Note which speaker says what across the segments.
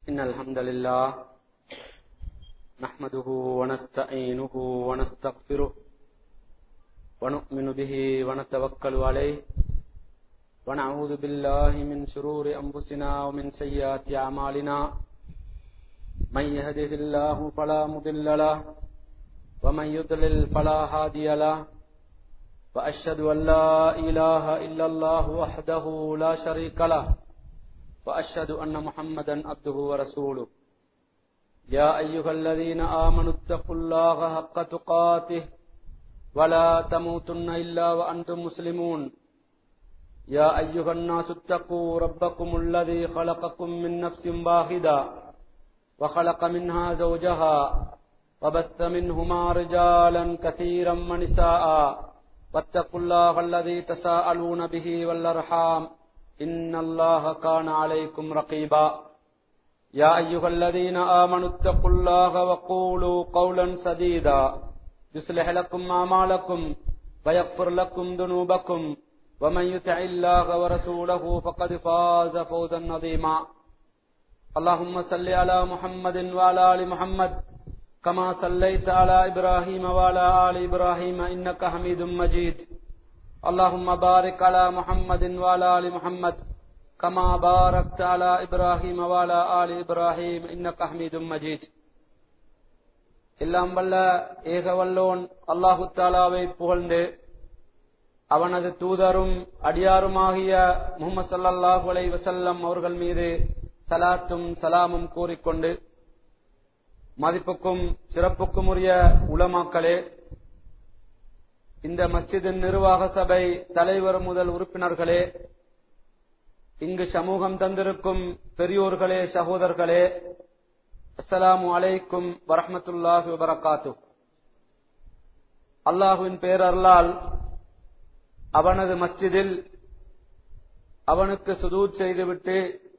Speaker 1: إن الحمد لله نحمده ونستعينه ونستغفره ونؤمن به ونتوكل عليه ونعوذ بالله من شرور أنفسنا ومن سيئات أعمالنا من يهده الله فلا مضل له ومن يضلل فلا هادي له وأشهد أن لا إله إلا الله وحده لا شريك له وأشهد أن محمدا عبده ورسوله يا أيها الذين آمنوا اتقوا الله حق تقاته ولا تموتن إلا وأنتم مسلمون يا أيها الناس اتقوا ربكم الذي خلقكم من نفس واحدة وخلق منها زوجها وبث منهما رجالا كثيرا ونساء واتقوا الله الذي تساءلون به والأرحام إن الله كان عليكم رقيبا يا أيها الذين آمنوا اتقوا الله وقولوا قولا سديدا يصلح لكم أعمالكم ويغفر لكم ذنوبكم ومن يطع الله ورسوله فقد فاز فوزا عظيما اللهم صل على محمد وعلى آل محمد كما صليت على إبراهيم وعلى آل إبراهيم إنك حميد مجيد اللهم بارك على محمد وعلى آل محمد كما باركت على إبراهيم وعلى آل إبراهيم إنك حميد مجيد எல்லாம் வல்ல ஏக வல்லோன் அல்லாஹு தாலாவை புகழ்ந்து அவனது தூதரும் அடியாருமாகிய முகமது சல்லாஹூ அலை வசல்லம் அவர்கள் மீது சலாத்தும் சலாமும் கூறிக்கொண்டு மதிப்புக்கும் சிறப்புக்கும் உரிய உலமாக்களே இந்த மஸ்ஜிதின் நிர்வாக சபை தலைவர் முதல் உறுப்பினர்களே இங்கு சமூகம் தந்திருக்கும் பெரியோர்களே சகோதரர்களே அஸ்ஸலாமு அலைக்கும் வரஹமத்துல்லாஹி வபரகாத்து அல்லாஹுவின் பேரருளால் அவனது மஸ்ஜிதில் அவனுக்கு சுதூத் செய்துவிட்டு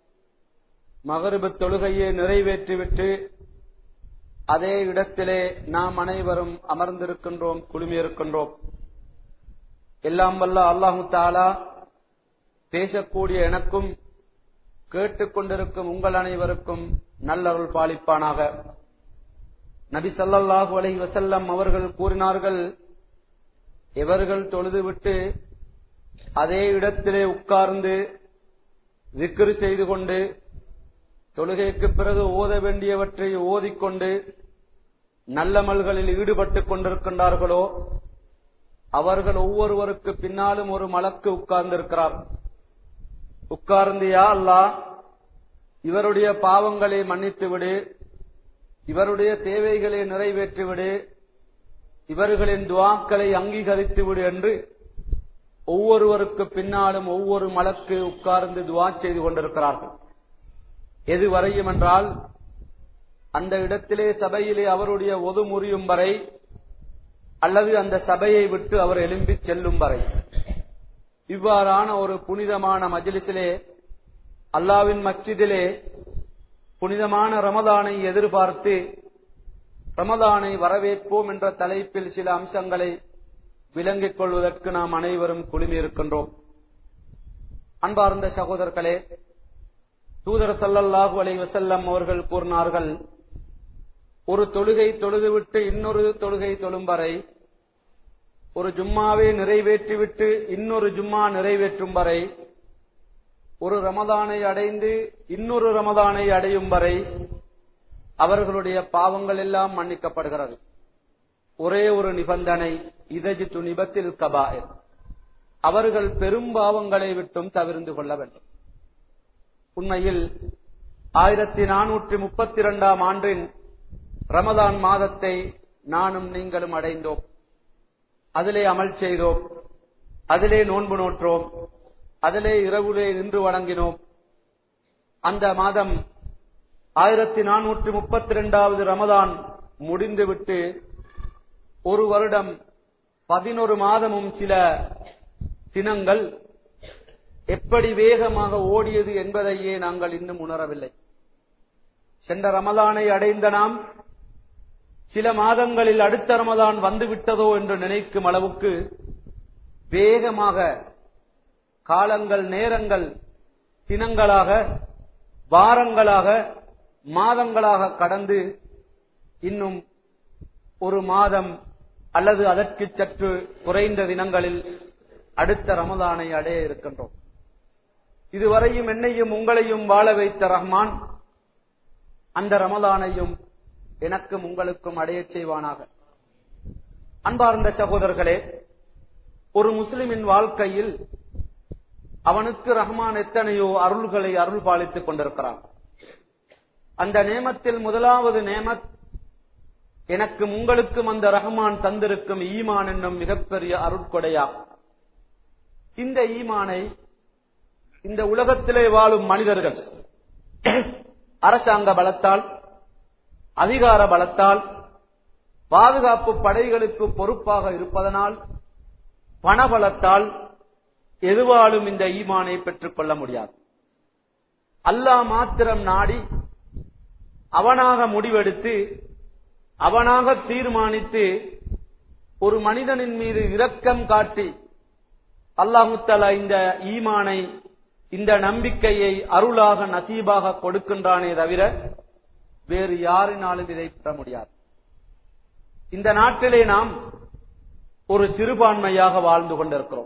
Speaker 1: மகரிபு தொழுகையை நிறைவேற்றிவிட்டு அதே இடத்திலே நாம் அனைவரும் அமர்ந்திருக்கின்றோம் குழுமியிருக்கின்றோம் எல்லாம் வல்ல அல்லாஹு தாலா பேசக்கூடிய எனக்கும் கேட்டுக்கொண்டிருக்கும் உங்கள் அனைவருக்கும் நல்லருள் பாலிப்பானாக நபி சல்லாஹூ அலை வசல்லம் அவர்கள் கூறினார்கள் எவர்கள் தொழுதுவிட்டு அதே இடத்திலே உட்கார்ந்து விக்கிரு செய்து கொண்டு தொழுகைக்கு பிறகு ஓத வேண்டியவற்றை ஓதிக்கொண்டு நல்லமல்களில் ஈடுபட்டுக் கொண்டிருக்கின்றார்களோ அவர்கள் ஒவ்வொருவருக்கு பின்னாலும் ஒரு மலக்கு உட்கார்ந்திருக்கிறார் உட்கார்ந்து யா அல்லா இவருடைய பாவங்களை மன்னித்து விடு இவருடைய தேவைகளை நிறைவேற்றிவிடு இவர்களின் துவாக்களை அங்கீகரித்து விடு என்று ஒவ்வொருவருக்கு பின்னாலும் ஒவ்வொரு மலக்கு உட்கார்ந்து துவா செய்து கொண்டிருக்கிறார்கள் எது வரையும் என்றால் அந்த இடத்திலே சபையிலே அவருடைய ஒது முறியும் வரை அல்லது அந்த சபையை விட்டு அவர் எழும்பி செல்லும் வரை இவ்வாறான ஒரு புனிதமான மஜிலிசிலே அல்லாவின் மச்சிதிலே புனிதமான ரமதானை எதிர்பார்த்து ரமதானை வரவேற்போம் என்ற தலைப்பில் சில அம்சங்களை விளங்கிக் கொள்வதற்கு நாம் அனைவரும் குழுமியிருக்கின்றோம் அன்பார்ந்த சகோதரர்களே தூதர் சல்லல்லாஹு அலை வசல்லம் அவர்கள் கூறினார்கள் ஒரு தொழுகை தொழுதுவிட்டு இன்னொரு தொழுகை தொழும் வரை ஒரு ஜும்மாவை நிறைவேற்றிவிட்டு இன்னொரு ஜும்மா நிறைவேற்றும் வரை ஒரு ரமதானை அடைந்து இன்னொரு ரமதானை அடையும் வரை அவர்களுடைய பாவங்கள் எல்லாம் மன்னிக்கப்படுகிறது ஒரே ஒரு நிபந்தனை இதஜி துணிபத்தில் கபாயர் அவர்கள் பெரும் பாவங்களை விட்டும் தவிர்ந்து கொள்ள வேண்டும் உண்மையில் ஆயிரத்தி நானூற்றி முப்பத்தி இரண்டாம் ஆண்டின் ரமதான் மாதத்தை நானும் நீங்களும் அடைந்தோம் அதிலே அமல் செய்தோம் அதிலே நோன்பு நோற்றோம் அதிலே இரவுலே நின்று வணங்கினோம் அந்த மாதம் ஆயிரத்தி நானூற்றி முப்பத்தி இரண்டாவது ரமதான் முடிந்துவிட்டு ஒரு வருடம் பதினொரு மாதமும் சில தினங்கள் எப்படி வேகமாக ஓடியது என்பதையே நாங்கள் இன்னும் உணரவில்லை சென்ற ரமதானை அடைந்த நாம் சில மாதங்களில் அடுத்த ரமதான் வந்துவிட்டதோ என்று நினைக்கும் அளவுக்கு வேகமாக காலங்கள் நேரங்கள் தினங்களாக வாரங்களாக மாதங்களாக கடந்து இன்னும் ஒரு மாதம் அல்லது அதற்கு சற்று குறைந்த தினங்களில் அடுத்த ரமதானை அடைய இருக்கின்றோம் இதுவரையும் என்னையும் உங்களையும் வாழ வைத்த ரஹ்மான் அந்த ரமதானையும் எனக்கும் உங்களுக்கும் அடையச் செய்வானாக அன்பார்ந்த சகோதரர்களே ஒரு முஸ்லிமின் வாழ்க்கையில் அவனுக்கு ரஹ்மான் எத்தனையோ அருள்களை அருள் பாலித்துக் கொண்டிருக்கிறான் அந்த நேமத்தில் முதலாவது நேமத் எனக்கும் உங்களுக்கும் அந்த ரஹ்மான் தந்திருக்கும் ஈமான் என்னும் மிகப்பெரிய அருட்கொடையாகும் இந்த ஈமானை இந்த உலகத்திலே வாழும் மனிதர்கள் அரசாங்க பலத்தால் அதிகார பலத்தால் பாதுகாப்பு படைகளுக்கு பொறுப்பாக இருப்பதனால் பணபலத்தால் எதுவாலும் இந்த ஈமானை பெற்றுக் கொள்ள முடியாது அல்லாஹ் மாத்திரம் நாடி அவனாக முடிவெடுத்து அவனாக தீர்மானித்து ஒரு மனிதனின் மீது இரக்கம் காட்டி அல்லாஹுத்தலா இந்த ஈமானை இந்த நம்பிக்கையை அருளாக நசீபாக கொடுக்கின்றானே தவிர வேறு யாரினாலும் இதை பெற முடியாது இந்த நாட்டிலே நாம் ஒரு சிறுபான்மையாக வாழ்ந்து கொண்டிருக்கிறோம்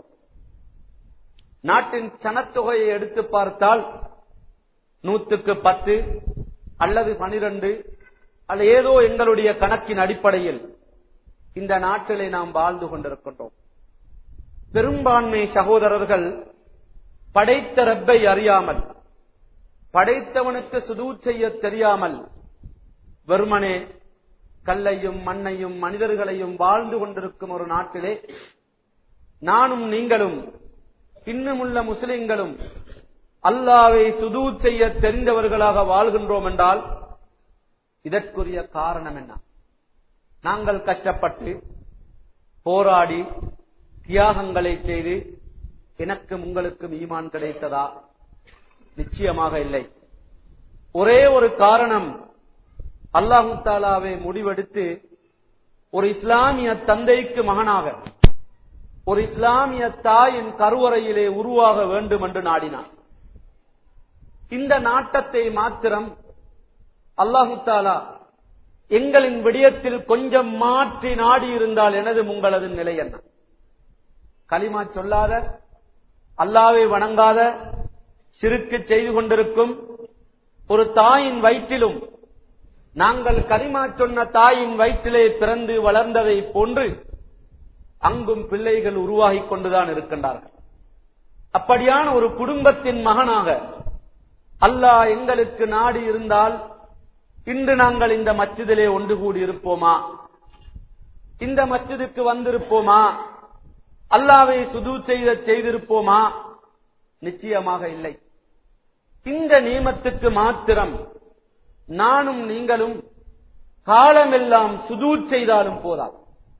Speaker 1: நாட்டின் சனத்தொகையை எடுத்து பார்த்தால் நூத்துக்கு பத்து அல்லது பனிரெண்டு அல்ல ஏதோ எங்களுடைய கணக்கின் அடிப்படையில் இந்த நாட்டிலே நாம் வாழ்ந்து கொண்டிருக்கின்றோம் பெரும்பான்மை சகோதரர்கள் படைத்த ரப்பை அறியாமல் படைத்தவனுக்கு சுதூ செய்ய தெரியாமல் வெறுமனே கல்லையும் மண்ணையும் மனிதர்களையும் வாழ்ந்து கொண்டிருக்கும் ஒரு நாட்டிலே நானும் நீங்களும் இன்னுமுள்ள முஸ்லிம்களும் அல்லாவை சுதூ செய்ய தெரிந்தவர்களாக வாழ்கின்றோம் என்றால் இதற்குரிய காரணம் என்ன நாங்கள் கஷ்டப்பட்டு போராடி தியாகங்களை செய்து எனக்கும் உங்களுக்கும் ஈமான் கிடைத்ததா நிச்சயமாக இல்லை ஒரே ஒரு காரணம் அல்லாஹு தாலாவை முடிவெடுத்து ஒரு இஸ்லாமிய தந்தைக்கு மகனாக ஒரு இஸ்லாமிய தாயின் கருவறையிலே உருவாக வேண்டும் என்று நாடினார் இந்த நாட்டத்தை மாத்திரம் அல்லாஹு தாலா எங்களின் விடயத்தில் கொஞ்சம் மாற்றி நாடி இருந்தால் எனது உங்களது நிலை என்ன களிமா சொல்லாத அல்லாவை வணங்காத சிறுக்கு செய்து கொண்டிருக்கும் ஒரு தாயின் வயிற்றிலும் நாங்கள் கரிமா சொன்ன தாயின் வயிற்றிலே பிறந்து வளர்ந்ததை போன்று அங்கும் பிள்ளைகள் உருவாகிக் கொண்டுதான் இருக்கின்றார்கள் அப்படியான ஒரு குடும்பத்தின் மகனாக அல்லாஹ் எங்களுக்கு நாடி இருந்தால் இன்று நாங்கள் இந்த மச்சிதிலே ஒன்று கூடி இருப்போமா இந்த மச்சிதுக்கு வந்திருப்போமா அல்லாவை சுது செய்த செய்திருப்போமா நிச்சயமாக இல்லை இந்த நியமத்துக்கு மாத்திரம் நானும் நீங்களும் காலமெல்லாம் சுதூ செய்தாலும் போதாது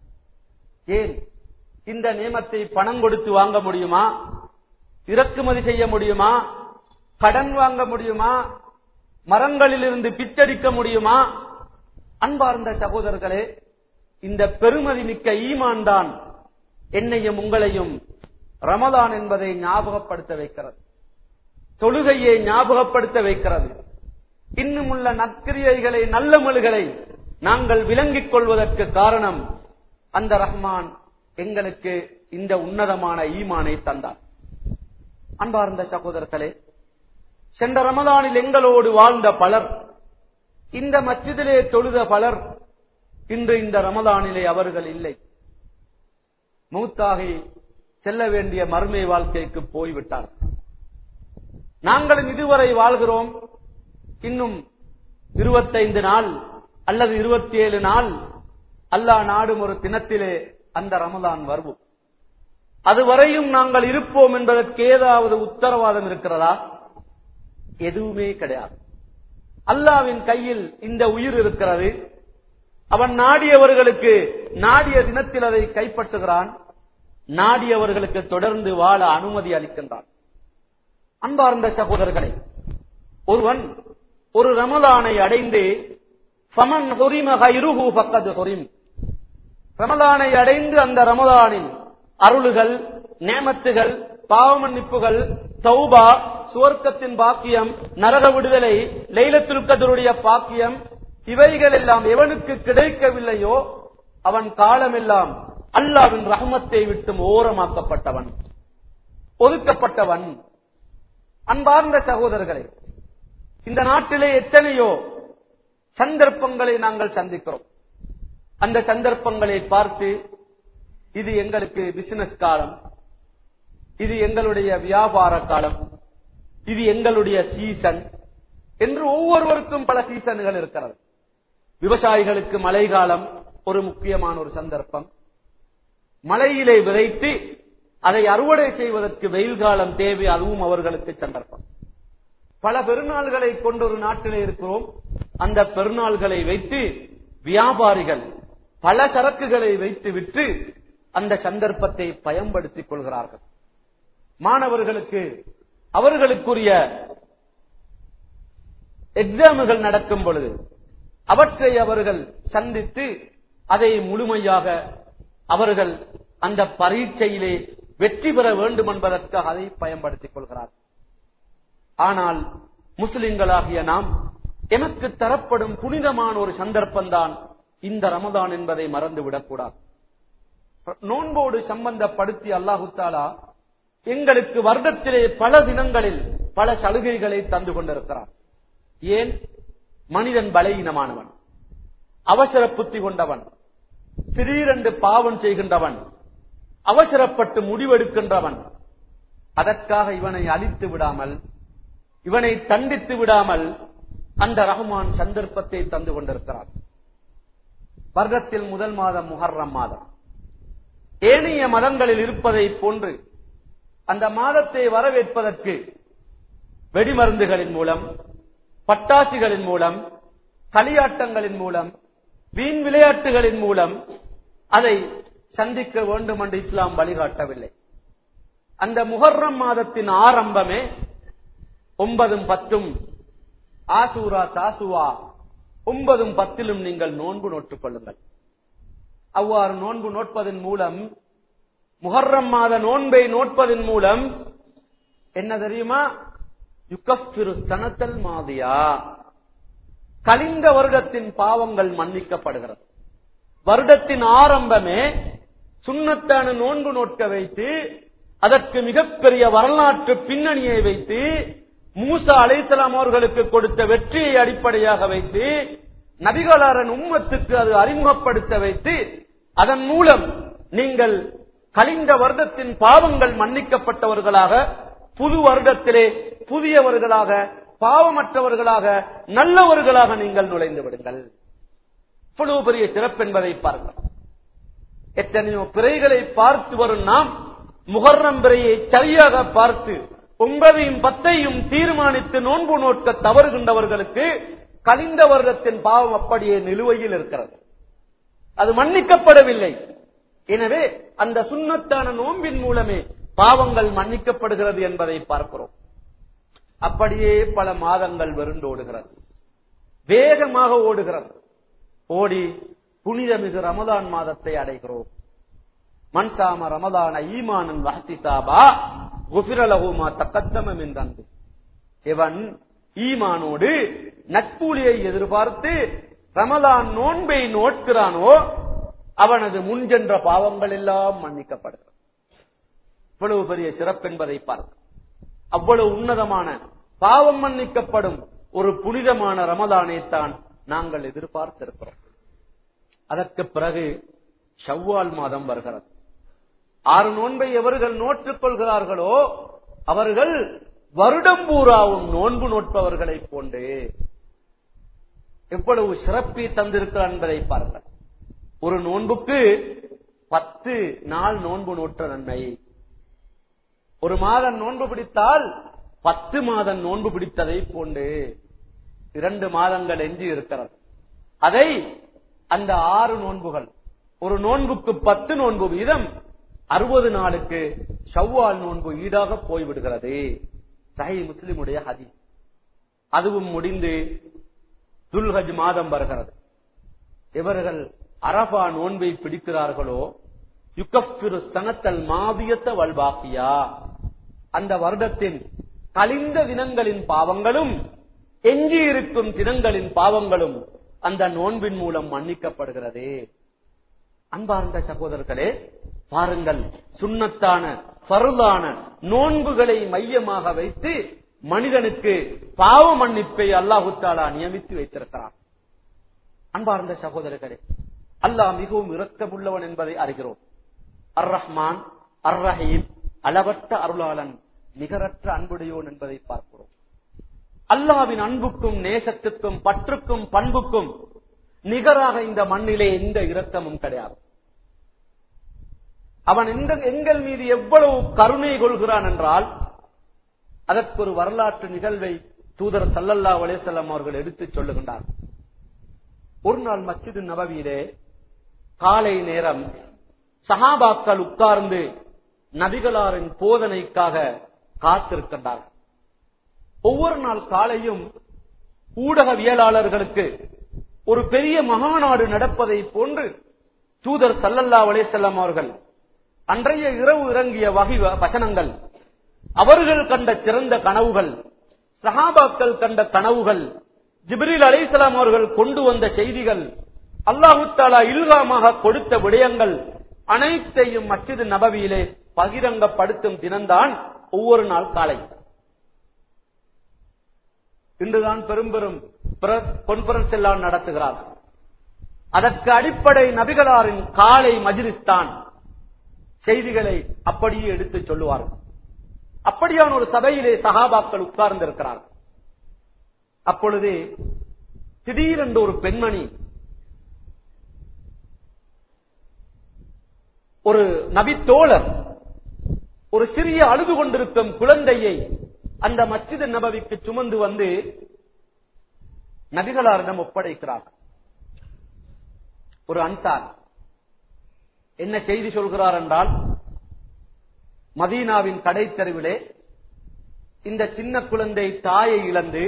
Speaker 1: ஏன் இந்த நியமத்தை பணம் கொடுத்து வாங்க முடியுமா இறக்குமதி செய்ய முடியுமா கடன் வாங்க முடியுமா மரங்களில் இருந்து பிச்சடிக்க முடியுமா அன்பார்ந்த சகோதரர்களே இந்த பெருமதி மிக்க ஈமான் தான் என்னையும் உங்களையும் ரமதான் என்பதை ஞாபகப்படுத்த வைக்கிறது தொழுகையை ஞாபகப்படுத்த வைக்கிறது இன்னும் உள்ள நற்கிரியைகளை நல்ல மொழிகளை நாங்கள் விளங்கிக் கொள்வதற்கு காரணம் அந்த ரஹ்மான் எங்களுக்கு இந்த உன்னதமான ஈமானை தந்தார் அன்பார்ந்த சகோதரர்களே சென்ற ரமதானில் எங்களோடு வாழ்ந்த பலர் இந்த மச்சிதிலே தொழுத பலர் இன்று இந்த ரமதானிலே அவர்கள் இல்லை மூத்தாகி செல்ல வேண்டிய மறுமை வாழ்க்கைக்கு போய்விட்டார் நாங்களும் இதுவரை வாழ்கிறோம் இன்னும் இருபத்தைந்து நாள் அல்லது இருபத்தி ஏழு நாள் அல்லாஹ் நாடும் ஒரு தினத்திலே அந்த ரமதான் வருவோம் அதுவரையும் நாங்கள் இருப்போம் என்பதற்கு ஏதாவது உத்தரவாதம் இருக்கிறதா எதுவுமே கிடையாது அல்லாவின் கையில் இந்த உயிர் இருக்கிறது அவன் நாடியவர்களுக்கு நாடிய தினத்தில் அதை கைப்பற்றுகிறான் நாடியவர்களுக்கு தொடர்ந்து வாழ அனுமதி அளிக்கின்றான் அன்பார்ந்த சகோதரர்களே ஒருவன் ஒரு ரமலானை அடைந்து ஃபமன் ஹொரிம ஹைருஹு பக்கத்து ஹொரிம் ரமலானை அடைந்து அந்த ரமலானின் அருளுகள் நேமத்துகள் பாவ மன்னிப்புகள் தௌபா சுவர்க்கத்தின் பாக்கியம் நரக விடுதலை லைலத்துல் கதருடைய பாக்கியம் இவைகள் எல்லாம் எவனுக்கு கிடைக்கவில்லையோ அவன் காலமெல்லாம் அல்லாவின் ரஹமத்தை விட்டும் ஓரமாக்கப்பட்டவன் ஒதுக்கப்பட்டவன் அன்பார்ந்த சகோதரர்களே இந்த நாட்டிலே எத்தனையோ சந்தர்ப்பங்களை நாங்கள் சந்திக்கிறோம் அந்த சந்தர்ப்பங்களை பார்த்து இது எங்களுக்கு பிசினஸ் காலம் இது எங்களுடைய வியாபார காலம் இது எங்களுடைய சீசன் என்று ஒவ்வொருவருக்கும் பல சீசன்கள் இருக்கிறது விவசாயிகளுக்கு மழை காலம் ஒரு முக்கியமான ஒரு சந்தர்ப்பம் மழையிலே விதைத்து அதை அறுவடை செய்வதற்கு வெயில் காலம் தேவை அதுவும் அவர்களுக்கு சந்தர்ப்பம் பல பெருநாள்களை கொண்ட ஒரு நாட்டிலே இருக்கிறோம் அந்த பெருநாள்களை வைத்து வியாபாரிகள் பல சரக்குகளை வைத்து விற்று அந்த சந்தர்ப்பத்தை பயன்படுத்திக் கொள்கிறார்கள் மாணவர்களுக்கு அவர்களுக்குரிய எக்ஸாமுகள் நடக்கும் பொழுது அவற்றை அவர்கள் சந்தித்து அதை முழுமையாக அவர்கள் அந்த பரீட்சையிலே வெற்றி பெற வேண்டும் என்பதற்காக அதை பயன்படுத்திக் கொள்கிறார் ஆனால் முஸ்லிம்களாகிய நாம் எமக்கு தரப்படும் புனிதமான ஒரு சந்தர்ப்பம்தான் இந்த ரமதான் என்பதை மறந்துவிடக்கூடாது நோன்போடு சம்பந்தப்படுத்தி அல்லாஹு தாலா எங்களுக்கு வருடத்திலே பல தினங்களில் பல சலுகைகளை தந்து கொண்டிருக்கிறார் ஏன் மனிதன் பலகீனமானவன் அவசர புத்தி கொண்டவன் திடீரென்று பாவம் செய்கின்றவன் அவசரப்பட்டு முடிவெடுக்கின்றவன் அதற்காக இவனை அழித்து விடாமல் இவனை தண்டித்து விடாமல் அந்த ரஹ்மான் சந்தர்ப்பத்தை தந்து கொண்டிருக்கிறார் வருடத்தில் முதல் மாதம் முஹர்ரம் மாதம் ஏனைய மதங்களில் இருப்பதை போன்று அந்த மாதத்தை வரவேற்பதற்கு வெடிமருந்துகளின் மூலம் பட்டாசுகளின் மூலம் களியாட்டங்களின் மூலம் வீண் விளையாட்டுகளின் மூலம் அதை சந்திக்க வேண்டும் என்று இஸ்லாம் வழிகாட்டவில்லை அந்த முஹர்ரம் மாதத்தின் ஆரம்பமே ஒன்பதும் பத்தும் ஆசூரா தாசுவா ஒன்பதும் பத்திலும் நீங்கள் நோன்பு நோட்டுக் கொள்ளுங்கள் அவ்வாறு நோன்பு நோட்பதன் மூலம் முஹர்ரம் மாத நோன்பை நோட்பதன் மூலம் என்ன தெரியுமா யுகஸ்திரு சனத்தல் மாதியா கலிந்த வருடத்தின் பாவங்கள் மன்னிக்கப்படுகிறது வருடத்தின் ஆரம்பமே சுண்ணத்தான நோன்பு நோட்க வைத்து அதற்கு மிகப்பெரிய வரலாற்று பின்னணியை வைத்து மூசா அலைசலாம் அவர்களுக்கு கொடுத்த வெற்றியை அடிப்படையாக வைத்து நபிகளாரன் உம்மத்துக்கு அது அறிமுகப்படுத்த வைத்து அதன் மூலம் நீங்கள் கலிந்த வருடத்தின் பாவங்கள் மன்னிக்கப்பட்டவர்களாக புது வருடத்திலே புதியவர்களாக பாவமற்றவர்களாக நல்லவர்களாக நீங்கள் நுழைந்து விடுங்கள் இவ்வளவு பெரிய சிறப்பு என்பதை பாருங்கள் எத்தனையோ பிறைகளை பார்த்து வரும் நாம் முகர்ணம் பிறையை சரியாக பார்த்து ஒன்பதையும் பத்தையும் தீர்மானித்து நோன்பு நோக்க தவறுகின்றவர்களுக்கு கலிந்த வருடத்தின் பாவம் அப்படியே நிலுவையில் இருக்கிறது அது மன்னிக்கப்படவில்லை எனவே அந்த சுண்ணத்தான நோன்பின் மூலமே பாவங்கள் மன்னிக்கப்படுகிறது என்பதை பார்க்கிறோம் அப்படியே பல மாதங்கள் வெருண்டோடுகிறது வேகமாக ஓடுகிறது ஓடி புனிதமிகு ரமதான் மாதத்தை அடைகிறோம் மன்சாம ரமதான ஈமானன் வஹத்திசாபா குபிரலகுமா தக்கத்தமம் என்றான் இவன் ஈமானோடு நட்பூலியை எதிர்பார்த்து ரமலான் நோன்பை நோட்கிறானோ அவனது முன்சென்ற பாவங்கள் எல்லாம் மன்னிக்கப்படுகிறது இவ்வளவு பெரிய சிறப்பு என்பதை பார்க்க அவ்வளவு உன்னதமான பாவம் மன்னிக்கப்படும் ஒரு புனிதமான ரமதானை தான் நாங்கள் எதிர்பார்த்திருக்கிறோம் அதற்கு பிறகு ஷவ்வால் மாதம் வருகிறது ஆறு நோன்பை எவர்கள் நோற்றுக் கொள்கிறார்களோ அவர்கள் வருடம் பூராவும் நோன்பு நோட்பவர்களைப் போன்று எவ்வளவு சிறப்பை தந்திருக்கிறார் என்பதை பாருங்கள் ஒரு நோன்புக்கு பத்து நாள் நோன்பு நோற்ற நன்மை ஒரு மாதம் நோன்பு பிடித்தால் பத்து மாதம் நோன்பு பிடித்ததை போன்று இரண்டு மாதங்கள் எஞ்சி இருக்கிறது அதை அந்த ஆறு நோன்புகள் ஒரு நோன்புக்கு பத்து நோன்பு வீதம் அறுபது நாளுக்கு ஷவ்வால் நோன்பு ஈடாக போய்விடுகிறது சஹி முஸ்லிமுடைய ஹதி அதுவும் முடிந்து துல்ஹஜ் மாதம் வருகிறது இவர்கள் அரபா நோன்பை பிடிக்கிறார்களோ யுகப்பிரு சனத்தல் மாவியத்த வல்பாக்கியா அந்த வருடத்தின் கழிந்த தினங்களின் பாவங்களும் எஞ்சி இருக்கும் தினங்களின் பாவங்களும் அந்த நோன்பின் மூலம் மன்னிக்கப்படுகிறது அன்பார்ந்த சகோதரர்களே பாருங்கள் சுண்ணத்தான பருளான நோன்புகளை மையமாக வைத்து மனிதனுக்கு பாவ மன்னிப்பை அல்லாஹு தாலா நியமித்து வைத்திருக்கிறான் அன்பார்ந்த சகோதரர்களே அல்லாஹ் மிகவும் இரக்கமுள்ளவன் என்பதை அறிகிறோம் அர் ரஹ்மான் அர் ரஹீம் அளவற்ற அருளாளன் நிகரற்ற அன்புடையோன் என்பதை பார்க்கிறோம் அல்லாவின் அன்புக்கும் நேசத்துக்கும் பற்றுக்கும் பண்புக்கும் நிகராக இந்த மண்ணிலே எந்த இரக்கமும் கிடையாது அவன் எந்த எங்கள் மீது எவ்வளவு கருணை கொள்கிறான் என்றால் அதற்கு ஒரு வரலாற்று நிகழ்வை தூதர் சல்லல்லா அலேசல்லம் அவர்கள் எடுத்துச் சொல்லுகின்றார் ஒரு நாள் மஸ்ஜிது நபவியிலே காலை நேரம் சஹாபாக்கள் உட்கார்ந்து நபிகளாரின் போதனைக்காக காத்திருக்கின்றார்கள் ஒவ்வொரு நாள் காலையும் ஊடகவியலாளர்களுக்கு ஒரு பெரிய மகாநாடு நடப்பதை போன்று தூதர் சல்லல்லா அலேசல்லம் அவர்கள் அன்றைய இரவு இறங்கிய வகை வசனங்கள் அவர்கள் கண்ட சிறந்த கனவுகள் சஹாபாக்கள் கண்ட கனவுகள் ஜிப்ரில் அலிசலாம் அவர்கள் கொண்டு வந்த செய்திகள் அல்லாஹு தாலா இல்காமாக கொடுத்த விடயங்கள் அனைத்தையும் மச்சிது நபவியிலே பகிரங்கப்படுத்தும் தினம்தான் ஒவ்வொரு நாள் காலை இன்றுதான் பெரும் பெரும் கான்பரன்ஸ் எல்லாம் நடத்துகிறார் அதற்கு அடிப்படை நபிகளாரின் காலை மஜிலிஸ்தான் செய்திகளை அப்படியே எடுத்து சொல்லுவார்கள் அப்படியான ஒரு சபையிலே சகாபாக்கள் உட்கார்ந்து இருக்கிறார்கள் அப்பொழுது திடீரென்று ஒரு பெண்மணி ஒரு நபித்தோழர் ஒரு சிறிய அழுது கொண்டிருக்கும் குழந்தையை அந்த மஸ்ஜித் நபவிக்கு சுமந்து வந்து நபிகளாரிடம் ஒப்படைக்கிறார் ஒரு அன்சார் என்ன செய்தி சொல்கிறார் என்றால் மதீனாவின் கடை தெருவிலே இந்த சின்ன குழந்தை தாயை இழந்து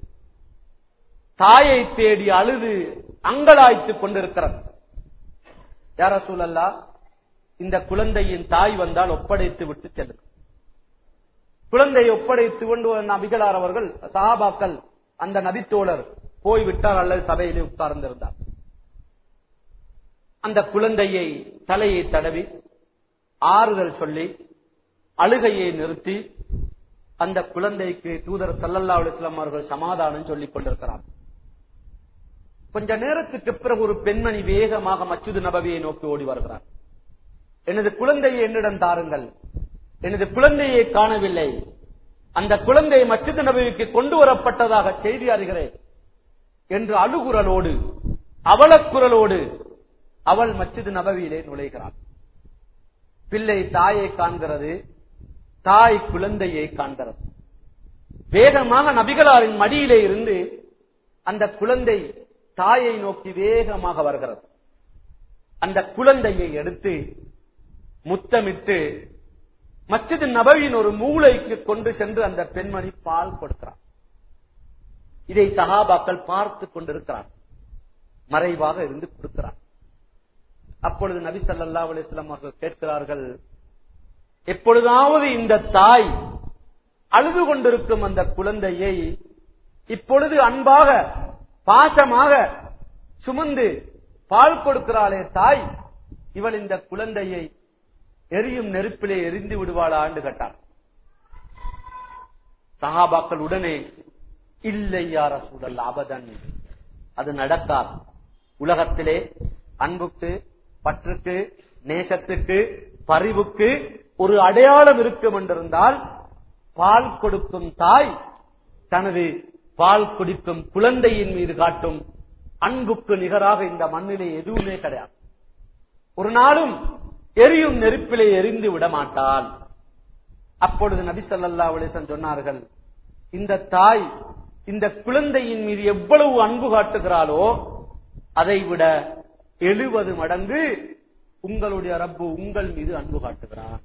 Speaker 1: தாயை தேடி அழுது அங்கலாய்த்துக் கொண்டிருக்கிறது யார சூழல்லா இந்த குழந்தையின் தாய் வந்தால் ஒப்படைத்து விட்டு செல்லும் குழந்தையை ஒப்படைத்து கொண்டு வந்த நபிகளார் அவர்கள் சஹாபாக்கள் அந்த நபித்தோழர் போய்விட்டார் அல்லது சபையிலே உட்கார்ந்திருந்தார் அந்த குழந்தையை தலையை தடவி ஆறுதல் சொல்லி அழுகையை நிறுத்தி அந்த குழந்தைக்கு தூதர் சல்லல்லா அலுவலாம் அவர்கள் சமாதானம் சொல்லிக் கொண்டிருக்கிறார் கொஞ்ச நேரத்துக்கு பிறகு ஒரு பெண்மணி வேகமாக மச்சுது நபவியை நோக்கி ஓடி வருகிறார் எனது குழந்தையை என்னிடம் தாருங்கள் எனது குழந்தையை காணவில்லை அந்த குழந்தை மச்சித நபவிக்கு கொண்டு வரப்பட்டதாக செய்தி அறிகிறேன் என்று அழுகுரலோடு அவலக்குரலோடு அவள் மச்சிது நபவியிலே நுழைகிறாள் பிள்ளை தாயை காண்கிறது தாய் குழந்தையை காண்கிறது வேகமாக நபிகளாரின் மடியிலே இருந்து அந்த குழந்தை தாயை நோக்கி வேகமாக வருகிறது அந்த குழந்தையை எடுத்து முத்தமிட்டு மச்சிது நபவியின் ஒரு மூளைக்கு கொண்டு சென்று அந்த பெண்மணி பால் கொடுக்கிறார் இதை சகாபாக்கள் பார்த்து கொண்டிருக்கிறார் மறைவாக இருந்து கொடுக்கிறார் அப்பொழுது நபி சல்லா அலிஸ்லாம் அவர்கள் கேட்கிறார்கள் எப்பொழுதாவது இந்த தாய் அழுது கொண்டிருக்கும் அந்த குழந்தையை இப்பொழுது அன்பாக பாசமாக சுமந்து பால் கொடுக்கிறாளே தாய் இவள் இந்த குழந்தையை எரியும் நெருப்பிலே எரிந்து விடுவாளா என்று கேட்டார் சகாபாக்கள் உடனே இல்லை யார சூழல் அபதன் அது நடக்காது உலகத்திலே அன்புக்கு பற்றுக்கு நேசத்துக்கு பரிவுக்கு ஒரு அடையாளம் இருக்கும் என்றிருந்தால் பால் கொடுக்கும் தாய் தனது பால் குடிக்கும் குழந்தையின் மீது காட்டும் அன்புக்கு நிகராக இந்த மண்ணிலே எதுவுமே கிடையாது ஒரு நாளும் எரியும் நெருப்பிலே எரிந்து விட மாட்டாள் அப்பொழுது நபி சொல்லல்லா அலிசன் சொன்னார்கள் இந்த தாய் இந்த குழந்தையின் மீது எவ்வளவு அன்பு காட்டுகிறாளோ அதை விட எழுபது மடங்கு உங்களுடைய ரப்பு உங்கள் மீது அன்பு காட்டுகிறார்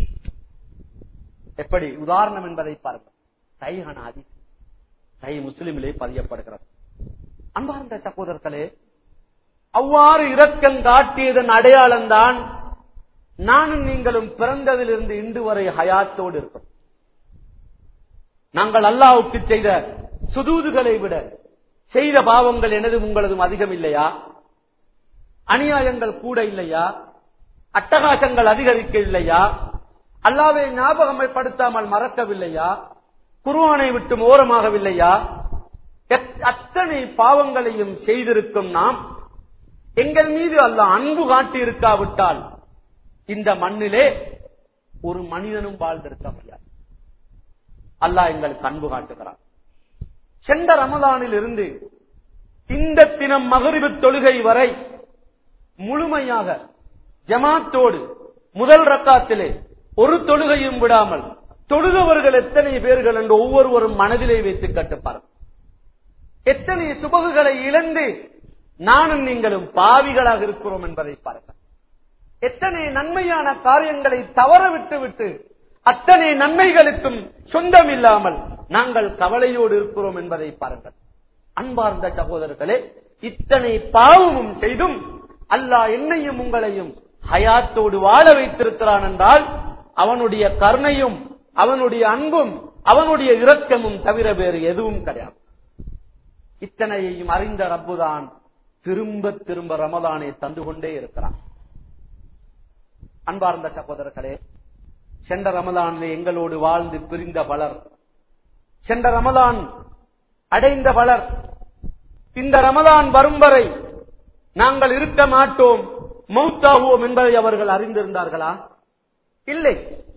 Speaker 1: எப்படி உதாரணம் என்பதை பாருங்கள் சைஹான ஆதி சை முஸ்லிமிலே பதியப்படுகிறது அன்பார்ந்த சகோதரர்களே அவ்வாறு இரக்கம் காட்டியதன் அடையாளம் தான் நானும் நீங்களும் பிறந்ததிலிருந்து இன்று வரை ஹயாத்தோடு இருக்கும் நாங்கள் அல்லாவுக்கு செய்த சுதூதுகளை விட செய்த பாவங்கள் எனதும் உங்களதும் அதிகம் இல்லையா அநியாயங்கள் கூட இல்லையா அட்டகாசங்கள் அதிகரிக்க இல்லையா அல்லாவை ஞாபகப்படுத்தாமல் மறக்கவில்லையா குருவானை விட்டு ஓரமாகவில்லையா எத்- அத்தனை பாவங்களையும் செய்திருக்கும் நாம் எங்கள் மீது அல்லாஹ் அன்பு காட்டி இருக்காவிட்டால் இந்த மண்ணிலே ஒரு மனிதனும் வாழ்ந்திருக்க முடியாது அல்லாஹ் எங்களுக்கு அன்பு காட்டுகிறார் சென்ற ரமலானில் இருந்து இந்த தினம் மகரிபு தொழுகை வரை முழுமையாக ஜமாத்தோடு முதல் ரக்காத்திலே ஒரு தொழுகையும் விடாமல் தொழுகவர்கள் எத்தனை பேர்கள் என்று ஒவ்வொருவரும் மனதிலே வைத்து கட்டுப்பார் எத்தனை சுபகுகளை இழந்து நானும் நீங்களும் பாவிகளாக இருக்கிறோம் என்பதை பாருங்கள் எத்தனை நன்மையான காரியங்களை தவற விட்டு விட்டு அத்தனை நன்மைகளுக்கும் சொந்தம் இல்லாமல் நாங்கள் கவலையோடு இருக்கிறோம் என்பதை பாருங்கள் அன்பார்ந்த சகோதரர்களே இத்தனை பாவமும் செய்தும் அல்லாஹ் என்னையும் உங்களையும் ஹயாத்தோடு வாழ வைத்திருக்கிறான் என்றால் அவனுடைய கருணையும் அவனுடைய அன்பும் அவனுடைய இரக்கமும் தவிர வேறு எதுவும் கிடையாது இத்தனையையும் அறிந்த ரப்புதான் திரும்ப திரும்ப ரமதானை தந்து கொண்டே இருக்கிறான் அன்பார்ந்த சகோதரர்களே சென்ற ரமலானிலே எங்களோடு வாழ்ந்து பிரிந்த பலர் சென்ற ரமலான் அடைந்த பலர் இந்த ரமலான் வரும் வரை நாங்கள் இருக்க மாட்டோம் மௌத்தாகுவோம் என்பதை அவர்கள் அறிந்திருந்தார்களா இல்லை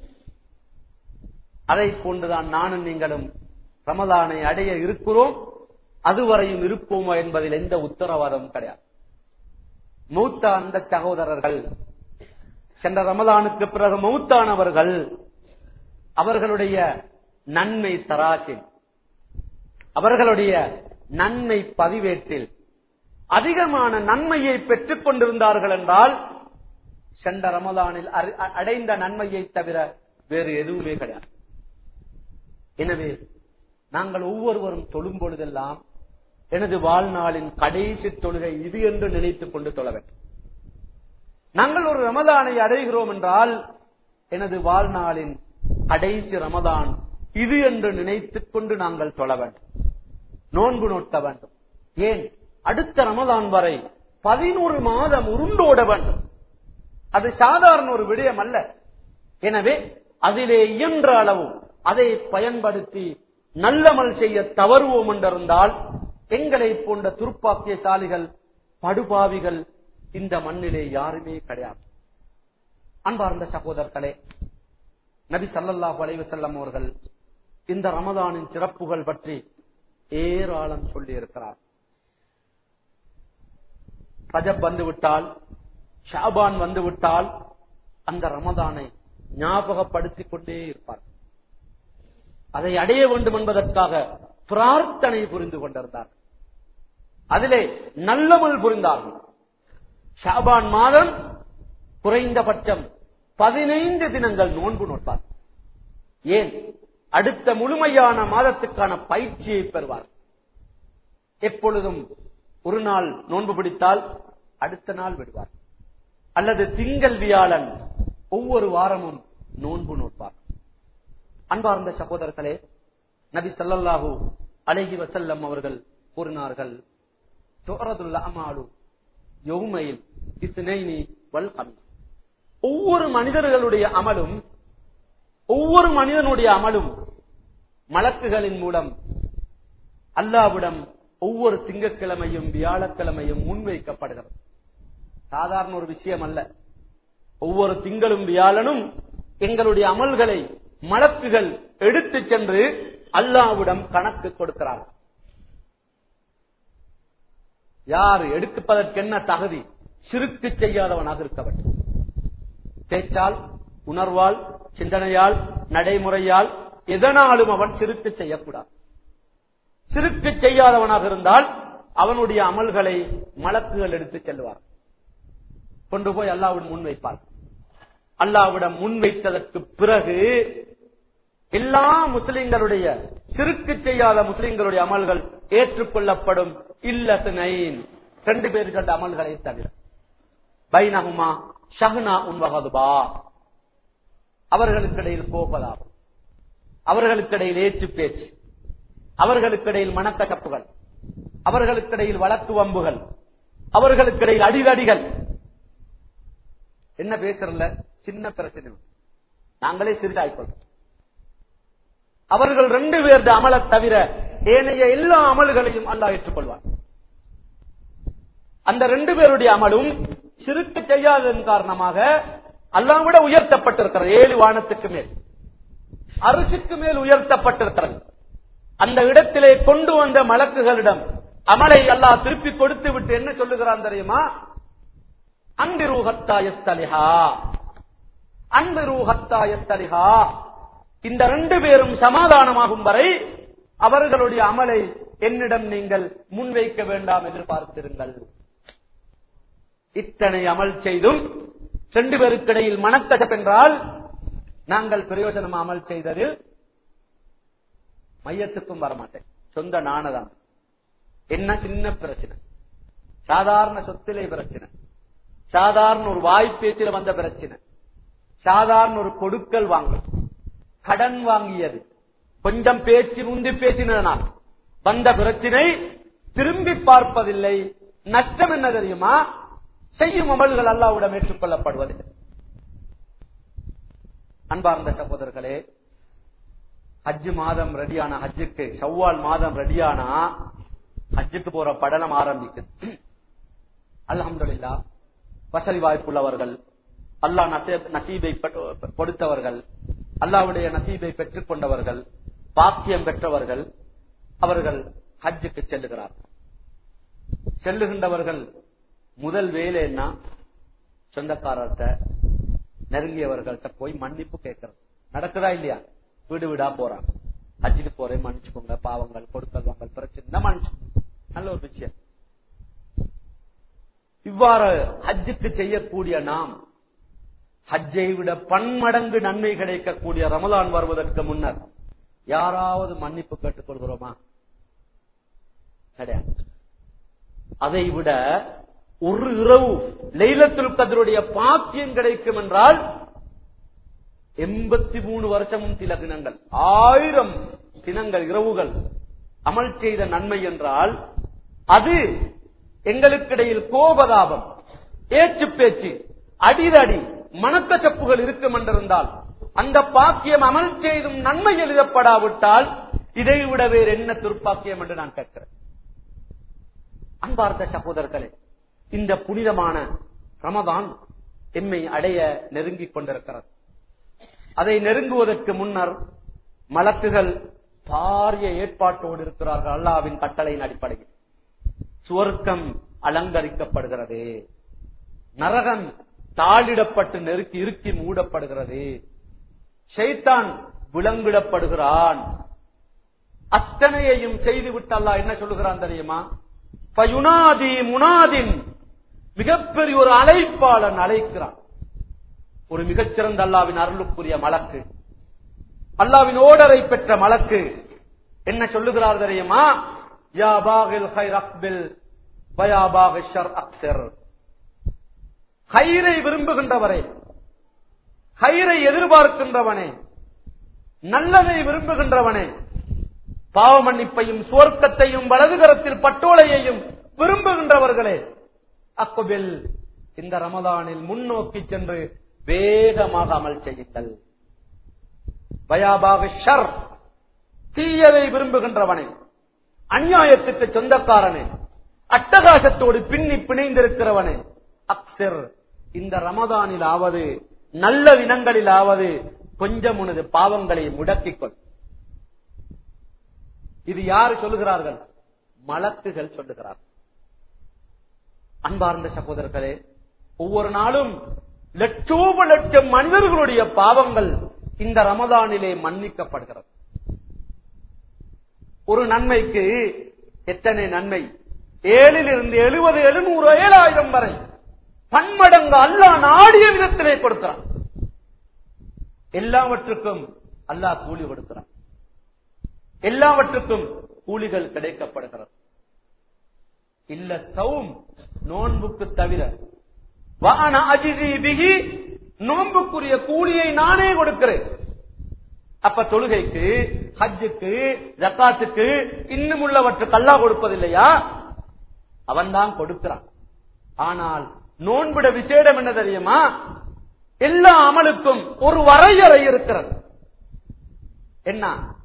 Speaker 1: அதை போன்றுதான் நானும் நீங்களும் ரமலானை அடைய இருக்கிறோம் அதுவரையும் இருப்போமா என்பதில் எந்த உத்தரவாதமும் கிடையாது மூத்த அந்த சகோதரர்கள் சென்ற ரமலானுக்கு பிறகு மௌத்தானவர்கள் அவர்களுடைய நன்மை தராசில் அவர்களுடைய நன்மை பதிவேட்டில் அதிகமான நன்மையை பெற்றுக் கொண்டிருந்தார்கள் என்றால் சென்ற ரமலானில் அறி- அ- அடைந்த நன்மையை தவிர வேறு எதுவுமே கிடையாது எனவே நாங்கள் ஒவ்வொருவரும் தொழும் பொழுதெல்லாம் எனது வாழ்நாளின் கடைசி தொழுகை இது என்று நினைத்துக் கொண்டு தொழ வேண்டும் நாங்கள் ஒரு ரமதானை அடைகிறோம் என்றால் எனது வாழ்நாளின் கடைசி ரமதான் இது என்று நினைத்துக் கொண்டு நாங்கள் தொழ வேண்டும் நோன்பு நோட்ட வேண்டும் ஏன் அடுத்த ரமதான் வரை பதினோரு மாதம் உருண்டோட வேண்டும் அது சாதாரண ஒரு விடயம் அல்ல எனவே அதிலே இயன்ற அளவும் அதை பயன்படுத்தி நல்லமல் செய்ய தவறுவோம் என்றிருந்தால் எங்களை போன்ற துருப்பாக்கியசாலிகள் படுபாவிகள் இந்த மண்ணிலே யாருமே கிடையாது அன்பார்ந்த சகோதரர்களே நபி ஸல்லல்லாஹு அலைஹி வஸல்லம் அவர்கள் இந்த ரமதானின் சிறப்புகள் பற்றி ஏராளம் சொல்லி இருக்கிறார் ரஜப் வந்துவிட்டால் ஷாபான் வந்துவிட்டால் அந்த ரமதானை ஞாபகப்படுத்திக் கொண்டே இருப்பார் அதை அடைய வேண்டும் என்பதற்காக பிரார்த்தனை புரிந்து கொண்டிருந்தார் அதிலே நல்லமல் புரிந்தார்கள் ஷாபான் மாதம் குறைந்தபட்சம் பதினைந்து தினங்கள் நோன்பு நோட்டார் ஏன் அடுத்த முழுமையான மாதத்துக்கான பயிற்சியை பெறுவார் எப்பொழுதும் ஒரு நாள் நோன்பு பிடித்தால் அடுத்த நாள் விடுவார் அல்லது திங்கள் வியாழன் ஒவ்வொரு வாரமும் நோன்பு நோட்பார் அன்பார்ந்த சகோதரர்களே நபி ஸல்லல்லாஹு அலைஹி வஸல்லம் அவர்கள் கூறினார்கள் துரதுல் அமாலு யௌமையில் இஸ்னைனி வல் கமீஸ் ஒவ்வொரு மனிதர்களுடைய அமலும் ஒவ்வொரு மனிதனுடைய அமலும் மலக்குகளின் மூலம் அல்லாவிடம் ஒவ்வொரு திங்கட்கிழமையும் வியாழக்கிழமையும் முன்வைக்கப்படுகிறது சாதாரண ஒரு விஷயம் அல்ல ஒவ்வொரு திங்களும் வியாழனும் எங்களுடைய அமல்களை மலக்குகள் எடுத்துச் சென்று அல்லாவிடம் கணக்கு கொடுக்கிறார்கள் யார் எடுப்பதற்கென்ன தகுதி சிறுக்கு செய்யாதவனாக இருக்க வேண்டும் பேச்சால் உணர்வால் சிந்தனையால் நடைமுறையால் எதனாலும் அவன் சிறுக்கு செய்யக்கூடாது சிறுக்கு செய்யாதவனாக இருந்தால் அவனுடைய அமல்களை மலக்குகள் எடுத்துச் செல்வார் கொண்டு போய் அல்லாவிடம் முன்வைப்பார் அல்லாவிடம் முன்வைத்ததற்கு பிறகு எல்லா முஸ்லிம்களுடைய சிறுக்கு செய்யாத முஸ்லிம்களுடைய அமல்கள் ஏற்றுக்கொள்ளப்படும் இல்லத்தினைன் ரெண்டு பேர்கள் அமல்களை தவிர பைனகுமா ஷஹ்னா உன்வகதுபா அவர்களுக்கு இடையில் போவதாகும் அவர்களுக்கிடையில் ஏற்று பேச்சு அவர்களுக்கிடையில் மனக்கசப்புகள் அவர்களுக்கிடையில் வழக்கு வம்புகள் அவர்களுக்கிடையில் அடிதடிகள் என்ன பேசுறல சின்ன பிரச்சனை நாங்களே சிறிதாய்க்கொள்றோம் அவர்கள் ரெண்டு பேருடைய அமலை தவிர ஏனைய எல்லா அமல்களையும் அல்லாஹ் ஏற்றுக்கொள்வார் அந்த ரெண்டு பேருடைய அமலும் சிறுக்கு செய்யாததன் காரணமாக அல்லாஹ் விட உயர்த்தப்பட்டிருக்கிறது ஏழு வானத்துக்கு மேல் அரிசிக்கு மேல் உயர்த்தப்பட்டிருக்கிறது அந்த இடத்திலே கொண்டு வந்த மலக்குகளிடம் அமலை அல்லாஹ் திருப்பி கொடுத்து விட்டு என்ன சொல்லுகிறான் தெரியுமா அன்பிரு ஹத்தாயஸ்தலிஹா அன்பிரு ஹத்தாயஸ்தலிஹா இந்த ரெண்டு பேரும் சமாதானமாகும் வரை அவர்களுடைய அமலை என்னிடம் நீங்கள் முன்வைக்க வேண்டாம் என்று பார்த்திருங்கள் இத்தனை அமல் செய்தும் ரெண்டு பேருக்கிடையில் மனக்கசப்பென்றால் நாங்கள் பிரயோஜனம் அமல் செய்ததில் மையத்துக்கும் வரமாட்டேன் சொந்த நாணதான் என்ன சின்ன பிரச்சனை சாதாரண சொத்திலே பிரச்சனை சாதாரண ஒரு வாய்ப்பேச்சில வந்த பிரச்சனை சாதாரண ஒரு கொடுக்கல் வாங்கல் கடன் வாங்கியது கொஞ்சம் பேச்சு முந்தி பேசினதனால் வந்த பிரச்சனை திரும்பி பார்ப்பதில்லை நஷ்டம் என்ன தெரியுமா செய்யும் அமல்கள் அல்லாவிடம் ஏற்றுக்கொள்ளப்படுவதில்லை அன்பார்ந்த சகோதரர்களே ஹஜ் மாதம் ரெடியான ஹஜ்ஜுக்கு ஷவ்வால் மாதம் ரெடியானா ஹஜ்ஜுக்கு போற படலம் ஆரம்பிக்குது அல்ஹம்துலில்லா வசதி வாய்ப்புள்ளவர்கள் அல்லாஹ் நசீப்- நசீபை பெற்று- கொடுத்தவர்கள் அல்லாஹ்வுடைய நசீபை பெற்றுக் கொண்டவர்கள் பாக்கியம் பெற்றவர்கள் அவர்கள் ஹஜ்ஜுக்கு செல்லுகிறார்கள் செல்லுகின்றவர்கள் முதல் வேலை என்ன சொந்தக்காரர்கிட்ட நெருங்கியவர்கள்ட்ட போய் மன்னிப்பு கேட்கறது நடக்குதா இல்லையா வீடு வீடா போறாங்க ஹஜ்ஜுக்கு போறேன் மன்னிச்சுக்கோங்க பாவங்கள் கொடுக்கல் வாங்கல் பிரச்சனை மன்னிச்சு நல்ல ஒரு விஷயம் இவ்வாறு ஹஜ்ஜுக்கு செய்யக்கூடிய நாம் ஹஜ்ஜை விட பன்மடங்கு நன்மை கிடைக்கக்கூடிய ரமலான் வருவதற்கு முன்னர் யாராவது மன்னிப்பு கேட்டுக் கொள்கிறோமா கிடையாது அதை விட ஒரு இரவு லைலத்துல் கதருடைய பாக்கியம் கிடைக்கும் என்றால் எண்பத்தி மூணு வருஷமும் சில தினங்கள் ஆயிரம் தினங்கள் இரவுகள் அமல் செய்த நன்மை என்றால் அது எங்களுக்கிடையில் கோபதாபம் ஏச்சு பேச்சு அடிதடி மனக்கச்சப்புகள் இருக்கும் என்றிருந்தால் அந்த பாக்கியம் அமல் செய்தும் நன்மை எழுதப்படாவிட்டால் இதை விட வேறு என்ன துர்ப்பாக்கியம் என்று நான் கேட்கிறேன் அன்பார்ந்த சகோதரர்களே இந்த புனிதமான ரமதான் எம்மை அடைய நெருங்கிக் கொண்டிருக்கிறது அதை நெருங்குவதற்கு முன்னர் மலக்குகள் பாரிய ஏற்பாட்டோடு இருக்கிறார்கள் அல்லாவின் கட்டளையின் அடிப்படையில் சுவர்க்கம் அலங்கரிக்கப்படுகிறது நரகம் தாளிடப்பட்டு நெருக்கி இறுக்கி மூடப்படுகிறது ஷைத்தான் விலங்கிடப்படுகிறான் அத்தனையையும் செய்துவிட்டு அல்லாஹ் என்ன சொல்லுகிறான் தெரியுமா பயுனாதி முனாதின் மிகப்பெரிய ஒரு அழைப்பாளன் அழைக்கிறான் ஒரு மிகச்சிறந்த அல்லாவின் அருளுக்குரிய மலக்கு அல்லாவின் ஓடரை பெற்ற மலக்கு என்ன சொல்லுகிறார் தெரியுமா யா பாகில் ஹைர் அக்பில் வயா பாகி ஷர் அக்சர் ஹைரை விரும்புகின்றவரே ஹைரை எதிர்பார்க்கின்றவனே நல்லதை விரும்புகின்றவனே பாவ மன்னிப்பையும் சுவர்க்கத்தையும் வலதுகரத்தில் பட்டோலையையும் விரும்புகின்றவர்களே அக்குபில் இந்த ரமதானில் முன்னோக்கி சென்று வேகமாக அமல் செய்யுங்கள் பயாபாக ஷர் தீயதை விரும்புகின்றவனே அநியாயத்துக்கு சொந்தக்காரனே அட்டகாசத்தோடு பின்னி பிணைந்திருக்கிறவனே அக்சர் இந்த ரமதானிலாவது நல்ல தினங்களிலாவது கொஞ்சம் உனது பாவங்களை முடக்கிக்கொள் இது யாரு சொல்லுகிறார்கள் மலக்குகள் சொல்லுகிறார்கள் அன்பார்ந்த சகோதரர்களே ஒவ்வொரு நாளும் லட்சோப லட்சம் மனிதர்களுடைய பாவங்கள் இந்த ரமதானிலே மன்னிக்கப்படுகிறது ஒரு நன்மைக்கு எத்தனை நன்மை ஏழில் இருந்து எழுபது எழுநூறு ஏழாயிரம் வரை பன்மடங்கு அல்லாஹ் நாடிய விதத்திலே கொடுக்கிறான் எல்லாவற்றுக்கும் அல்லாஹ் கூலி கொடுக்கிறான் எல்லாவற்றுக்கும் கூலிகள் கிடைக்கப்படுகிறது இல்ல சவும் நோன்புக்கு தவிர வான அஜிதி பிகி நோன்புக்குரிய கூலியை நானே கொடுக்கிறேன் அப்ப தொழுகைக்கு ஹஜ்ஜுக்கு ஜக்காத்துக்கு இன்னும் உள்ளவற்றுக்கு அல்லாஹ் கொடுப்பதில்லையா அவன் தான் கொடுக்கிறான் ஆனால் நோன்பிட விசேடம் என்ன தெரியுமா எல்லா அமலுக்கும் ஒரு வரையறை இருக்கிறது என்ன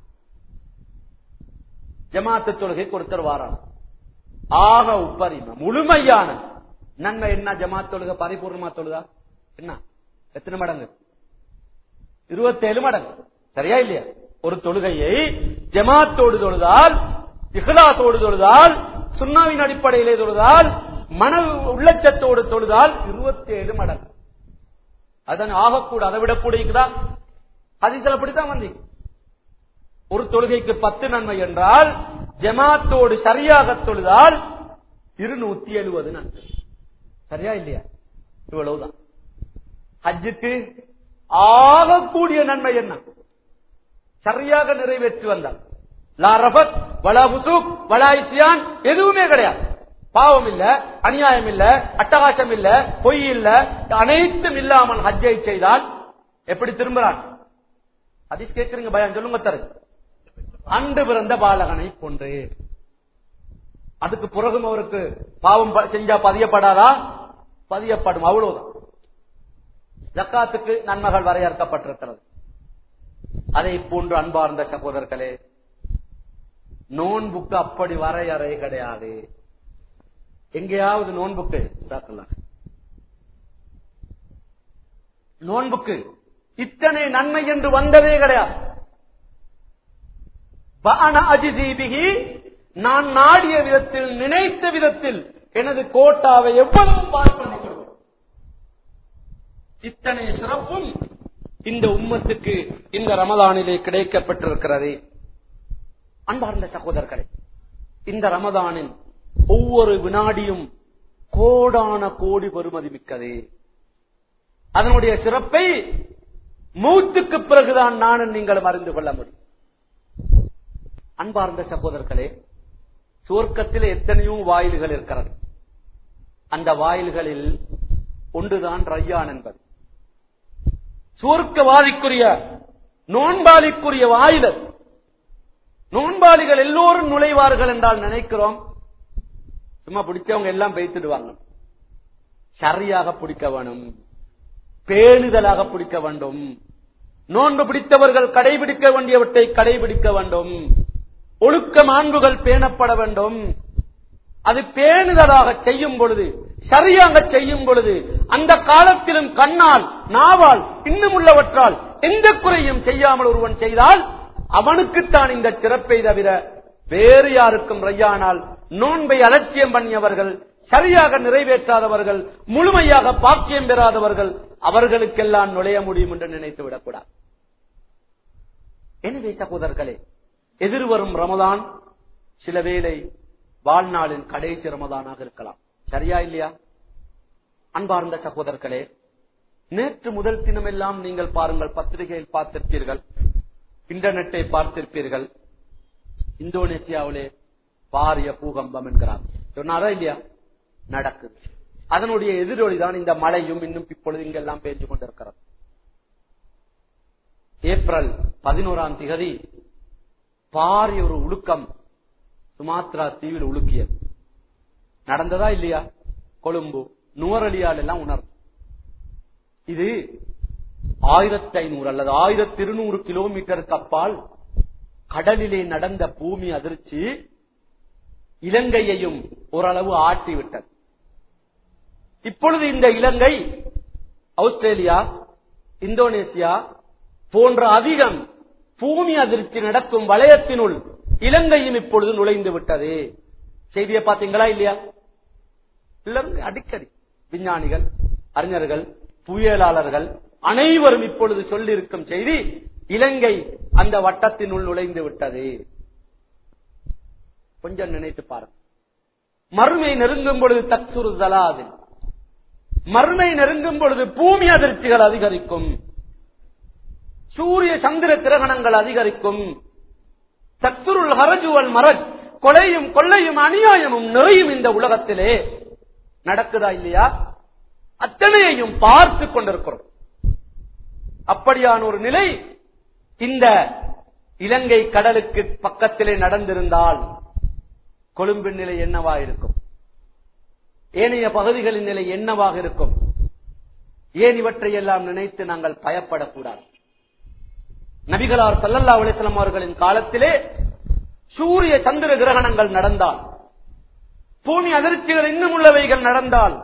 Speaker 1: ஜமாத்து தொழுகை கொடுத்தர் வாராம் ஆக உப்பரிம முழுமையான நன்மை என்ன ஜமாத் தொழுக பரிபூர்ணமா தொழுதா என்ன எத்தனை மடங்கு இருபத்தேழு மடங்கு சரியா இல்லையா ஒரு தொழுகையை ஜமாத்தோடு தொழுதால் இஹ்லாசோடு தொழுதால் சுண்ணாவின் அடிப்படையிலே தொழுதால் மன உள்ளச்சத்தோடு தொழுதால் இருபத்தேழு மடங்கு அதன் ஆகக்கூட அதை விட கூட இருக்குதா அதிசல் அப்படித்தான் வந்தீங்க ஒரு தொழுகைக்கு பத்து நன்மை என்றால் ஜமாத்தோடு சரியாக தொழுதால் இருநூத்தி எழுபது நன்மை சரியா இல்லையா இவ்வளவுதான் ஹஜ்ஜுக்கு ஆகக்கூடிய நன்மை என்ன சரியாக நிறைவேற்றி வந்தால் லா ரபத் வலா புசுக் வலா இஸ்யான் எதுவுமே கிடையாது பாவம் இல்ல அநியாயம் இல்ல அட்டகாசம் இல்ல பொய் இல்ல அனைத்தும் இல்லாமல் ஹஜ்ஜை செய்தால் எப்படி திரும்புறான் அதிஸ் கேட்கிறீங்க பயம் சொல்லுங்க தரு அன்று பிறந்த பாலகனை போன்று அதுக்கு பிறகும் அவருக்கு பாவம் ப- செஞ்சா பதியப்படாதா பதியப்படும் அவ்வளவுதான் ஜக்காத்துக்கு நன்மைகள் வரையறுக்கப்பட்டிருக்கிறது அதை போன்று அன்பார்ந்த சகோதரர்களே நோன்புக்கு அப்படி வரையறை கிடையாது எங்கேயாவது நோன்புக்கு தாக்கலாம் நோன்புக்கு இத்தனை நன்மை என்று வந்ததே கிடையாது வஅன அஜிதி பிஹி, நான் நாடிய விதத்தில் நினைத்த விதத்தில் எனது கோட்டாவை எவ்வளவு பாஸ் பண்ணி கொடுக்கும் இத்தனை சிறப்பும் இந்த உம்மத்துக்கு இந்த ரமதானிலே கிடைக்கப்பட்டிருக்கிறது அன்பார்ந்த சகோதரர்களே இந்த ரமதானின் ஒவ்வொரு வினாடியும் கோடான கோடி பெறுமதி மிக்கது அதனுடைய சிறப்பை மூத்துக்கு பிறகுதான் நானும் நீங்களும் அறிந்து கொள்ள முடியும் அன்பார்ந்த சகோதரர்களே சுவர்க்கத்தில் எத்தனையோ வாயில்கள் இருக்கிறது அந்த வாயில்களில் ஒன்றுதான் ரய்யான் என்பது சுவர்க்கவாதிக்குரிய நோன்பாளிக்குரிய வாயில் அது. நோன்பாளிகள் எல்லோரும் நுழைவார்கள் என்றால் நினைக்கிறோம் சும்மா பிடிச்சவங்க எல்லாம் பேய்த்துடுவாங்க சரியாக பிடிக்க வேணும் பேணுதலாக பிடிக்க வேண்டும் நோன்பு பிடித்தவர்கள் கடைபிடிக்க வேண்டியவற்றை கடைபிடிக்க வேண்டும் ஒழுக்க மாண்புகள் பேணப்பட வேண்டும் அது பேணுதலாக செய்யும் பொழுது சரியாக செய்யும் பொழுது அந்த காலத்திலும் கண்ணால் நாவால் இன்னும் உள்ளவற்றால் எந்த குறையும் செய்யாமல் ஒருவன் செய்தால் அவனுக்குத்தான் இந்த சிறப்பை தவிர வேறு யாருக்கும் ரையானால் நோன்பை அலட்சியம் பண்ணியவர்கள் சரியாக நிறைவேற்றாதவர்கள் முழுமையாக பாக்கியம் பெறாதவர்கள் அவர்களுக்கெல்லாம் நுழைய முடியும் என்று நினைத்து விடக்கூடாது எனவே சகோதரர்களே எதிர்வரும் ரமதான் சில வேளை வாழ்நாளின் கடைசி ரமதானாக இருக்கலாம் சரியா இல்லையா அன்பார்ந்த சகோதரர்களே நேற்று முதல் தினமெல்லாம் நீங்கள் பாருங்கள் பத்திரிகையில் பார்த்திருப்பீர்கள் இன்டர்நெட்டை பார்த்திருப்பீர்கள் இந்தோனேசியாவிலே பாரிய பூகம்பம் என்கிறார் சொன்னாரா இல்லையா நடக்குது அதனுடைய எதிரொலிதான் இந்த மழையும் இன்னும் இப்பொழுது இங்கெல்லாம் பேச்சு கொண்டிருக்கிறது ஏப்ரல் பதினோராம் திகதி பாரிய ஒரு உலுக்கம் சுமாத்ரா தீவில் உலுக்கியது நடந்ததா இல்லையா கொழும்பு நுவரலியால் எல்லாம் உணர்ந்து இது ஆயிரத்தி ஐநூறு அல்லது ஆயிரத்தி இருநூறு கிலோமீட்டருக்கு அப்பால் கடலிலே நடந்த பூமி அதிர்ச்சி இலங்கையையும் ஓரளவு ஆட்டிவிட்டது இப்பொழுது இந்த இலங்கை ஆஸ்திரேலியா இந்தோனேசியா போன்ற அதிகம் பூமி அதிர்ச்சி நடக்கும் வலயத்தினுள் இலங்கையும் இப்பொழுது நுழைந்து விட்டது செய்தியை பாத்தீங்களா இல்லையா இலங்கை அடிக்கடி விஞ்ஞானிகள் அறிஞர்கள் புயலாளர்கள் அனைவரும் இப்பொழுது சொல்லியிருக்கும் செய்தி இலங்கை அந்த வட்டத்தினுள் நுழைந்து விட்டது கொஞ்சம் நினைத்து பாருங்க மறுமை நெருங்கும் பொழுது தக்சுரு தலாது மறுமை நெருங்கும் பொழுது பூமி அதிர்ச்சிகள் அதிகரிக்கும் சூரிய சந்திர கிரகணங்கள் அதிகரிக்கும் தக்சுருள் ஹரஜுவல் மரஜ் கொலையும் கொள்ளையும் அநியாயமும் நிறையும் இந்த உலகத்திலே நடக்குதா இல்லையா அத்தனையையும் பார்த்து கொண்டிருக்கிறோம் அப்படியான ஒரு நிலை இந்த இலங்கை கடலுக்கு பக்கத்திலே நடந்திருந்தால் கொழும்பின் நிலை என்னவா இருக்கும் ஏனைய பகுதிகளின் நிலை என்னவாக இருக்கும் ஏன் இவற்றை எல்லாம் நினைத்து நாங்கள் பயப்படக்கூடாது நபிகளார் சல்லல்லா அலிஸ்லாம் அவர்களின் காலத்திலே சூரிய சந்திர கிரகணங்கள் நடந்தால் பூமி அதிர்ச்சிகள் இன்னும் உள்ளவைகள் நடந்தால்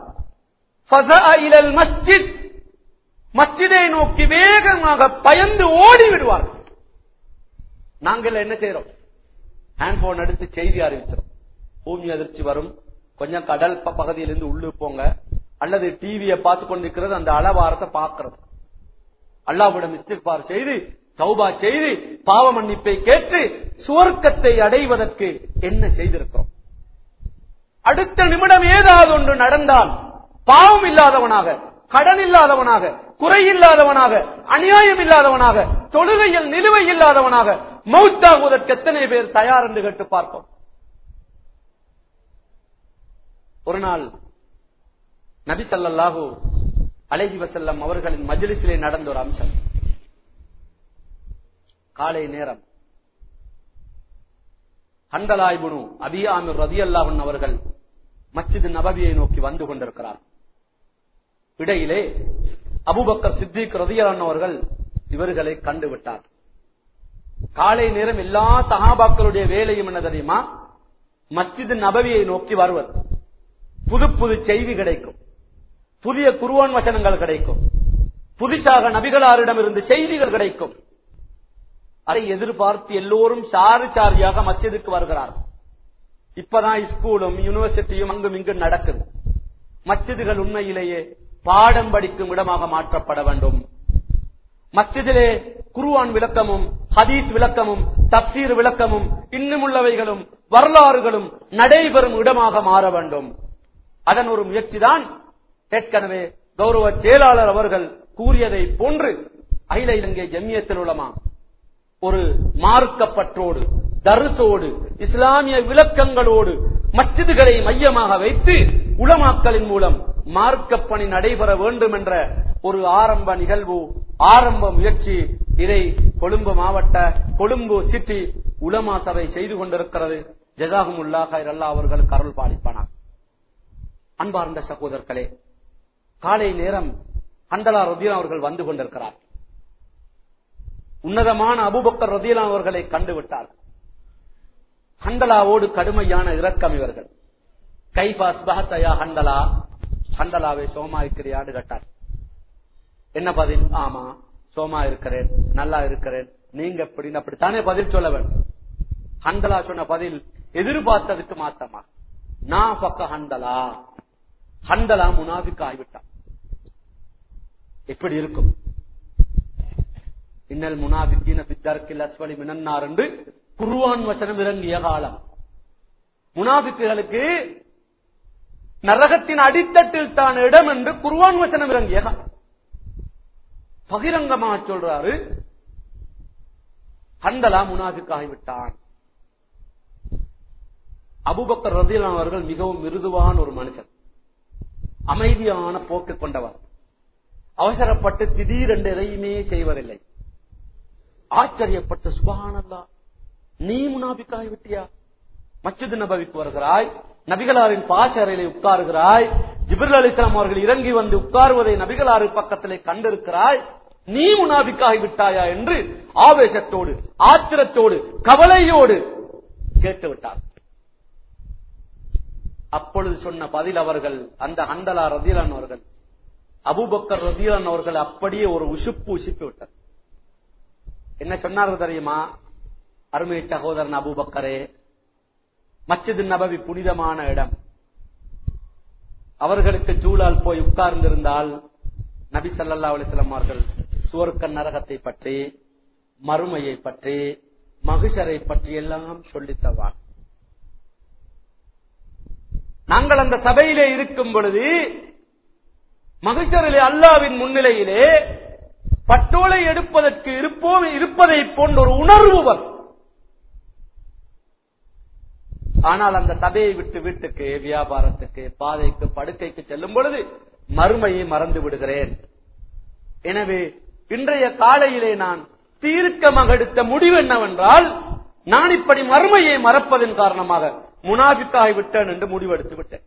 Speaker 1: மஸ்ஜித் மஸ்ஜிதை நோக்கி வேகமாக பயந்து ஓடி விடுவார்கள் நாங்கள் என்ன செய்யறோம் ஹேண்ட்போன் எடுத்து செய்தி அறிவிச்சிடும் பூமி அதிர்ச்சி வரும் கொஞ்சம் கடல் பகுதியிலிருந்து உள்ளு போங்க அல்லது டிவியை பார்த்து கொண்டிருக்கிறது அந்த அளவாரத்தை பார்க்கிறது அல்லாவிடம் இஸ்திஃபார் செய்து சௌபா செய்து பாவ மன்னிப்பை கேட்டு சுவர்க்கத்தை அடைவதற்கு என்ன செய்திருக்கிறோம் அடுத்த நிமிடம் ஏதாவது ஒன்று நடந்தால் பாவம் இல்லாதவனாக கடன் இல்லாதவனாக குறை இல்லாதவனாக அநியாயம் இல்லாதவனாக தொழுகையில் நிலுவை இல்லாதவனாக மௌத்தாகுவதற்கு எத்தனை பேர் தயார் என்று கேட்டு பார்ப்போம் ஒரு நாள் நபி சல்லாஹூ அலைஹி வசல்லம் அவர்களின் மஜிலிசிலே நடந்த ஒரு அம்சம் காலை நேரம் ஹண்டலாய்புனு அபியாமிர் ரதி அல்லாஹன் அவர்கள் மஸ்ஜித் நபவியை நோக்கி வந்து கொண்டிருக்கிறார் இடையிலே அபுபக்கர் சித்திக் ரதியலான் அவர்கள் இவர்களை கண்டுவிட்டார் காலை நேரம் எல்லா சகாபாக்களுடைய வேலையும் என்ன தெரியுமா மஸ்ஜித் நபவியை நோக்கி வருவது புது புது செய்தி கிடைக்கும் புதிய குருவான் வசனங்கள் கிடைக்கும் புதுசாக நபிகளாரிடம் இருந்து செய்திகள் கிடைக்கும் அதை எதிர்பார்த்து எல்லோரும் சாறு சாரியாக மஸ்ஜிதுக்கு வருகிறார் இப்பதான் ஸ்கூலும் யூனிவர்சிட்டியும் அங்கும் இங்கும் நடக்குது மஸ்ஜிதுகள் உண்மையிலேயே பாடம் படிக்கும் இடமாக மாற்றப்பட வேண்டும் மஸ்ஜிதிலே குருவான் விளக்கமும் ஹதீஸ் விளக்கமும் தப்சீர் விளக்கமும் இன்னும் உள்ளவைகளும் வரலாறுகளும் நடைபெறும் இடமாக மாற வேண்டும் அதன் ஒரு முயற்சிதான் ஏற்கனவே கௌரவ செயலாளர் அவர்கள் கூறியதை போன்று அகில இலங்கை ஜம்மியத்தில் உலமா ஒரு மார்க்கப்பற்றோடு தருசோடு இஸ்லாமிய விளக்கங்களோடு மஸ்ஜிதுகளை மையமாக வைத்து உலமாக்களின் மூலம் மார்க்கப்பணி நடைபெற வேண்டும் என்ற ஒரு ஆரம்ப நிகழ்வு ஆரம்ப முயற்சி இதை கொழும்பு மாவட்ட கொழும்பு சிட்டி உலமா சபை செய்து கொண்டிருக்கிறது ஜசாகுமுல்லா அல்லா அவர்களுக்கு அருள் பாலிப்பானார் அன்பார்ந்த சகோதரர்களே காலை நேரம் ஹண்டலா ரதியன் அவர்கள் வந்து கொண்டிருக்கிறார் உன்னதமான அபுபக்கர் ரதியலான் அவர்களை கண்டுவிட்டார் ஹண்டலாவோடு கடுமையான இரக்கம் இவர்கள் கைபாஸ் பஹத்தயா ஹண்டலா ஹண்டலாவை சோமா இருக்கிறியாடு கேட்டார் என்ன பதில் ஆமா சோமா இருக்கிறேன் நல்லா இருக்கிறேன் நீங்க எப்படி அப்படித்தானே பதில் சொல்ல வேண்டும் ஹண்டலா சொன்ன பதில் எதிர்பார்த்ததுக்கு மாத்தமா நான் பக்க ஹண்டலா ஹண்டலா முனாபிக்கு ஆகிவிட்டான் எப்படி இருக்கும் இன்னல் முனாபிக்கின பித்தர்க்கில் அஸ்வலி மினன்னார் என்று குருவான் வசனம் இறங்கிய காலம் முனாபிக்குகளுக்கு நரகத்தின் அடித்தட்டில் தான் இடம் என்று குருவான் வசனம் இறங்கிய காலம் பகிரங்கமாக சொல்றாரு ஹண்டலா முனாபிக்கு ஆகிவிட்டான் அபுபக்கர் ரதியலான் அவர்கள் மிகவும் மிருதுவான ஒரு மனுஷன் அமைதியான போக்கு கொண்டவர் அவசரப்பட்டு திடீரென்று எதையுமே செய்வதில்லை ஆச்சரியப்பட்டு சுபானல்லா நீ முனாபிக்காய் விட்டியா மச்சிது நபவிக்கு வருகிறாய் நபிகளாரின் பாசறையிலே உட்காருகிறாய் ஜிபிர் அலிஸ்லாம் அவர்கள் இறங்கி வந்து உட்காருவதை நபிகளாறு பக்கத்திலே கண்டிருக்கிறாய் நீ முனாபிக்காகி விட்டாயா என்று ஆவேசத்தோடு ஆத்திரத்தோடு கவலையோடு கேட்டுவிட்டார் அப்பொழுது சொன்ன பதில் அவர்கள் அந்த ஹண்டலா ரதியலான் அவர்கள் அபுபக்கர் ரதியலான் அவர்கள் அப்படியே ஒரு உசுப்பு உசுப்பி விட்டார் என்ன சொன்னார்கள் தெரியுமா அருமை சகோதரன் அபுபக்கரே மச்சது நபவி புனிதமான இடம் அவர்களுக்கு ஜூலால் போய் உட்கார்ந்திருந்தால் நபி சல்லா அலிஸ்லாம் அவர்கள் சுவர்க்க நரகத்தை பற்றி மறுமையை பற்றி மகிஷரை பற்றி எல்லாம் சொல்லித்தவார் நாங்கள் அந்த சபையிலே இருக்கும் பொழுது மகிஷரிலே அல்லாவின் முன்னிலையிலே பட்டோலை எடுப்பதற்கு இருப்போம் இருப்பதை போன்ற ஒரு உணர்வு வரும் ஆனால் அந்த சபையை விட்டு வீட்டுக்கு வியாபாரத்துக்கு பாதைக்கு படுக்கைக்கு செல்லும் பொழுது மறுமையை மறந்து விடுகிறேன் எனவே இன்றைய காலையிலே நான் தீர்க்கமாக எடுத்த முடிவு என்னவென்றால் நான் இப்படி மறுமையை மறப்பதன் காரணமாக முனாபிக்காய் விட்டேன் என்று முடிவெடுத்து விட்டேன்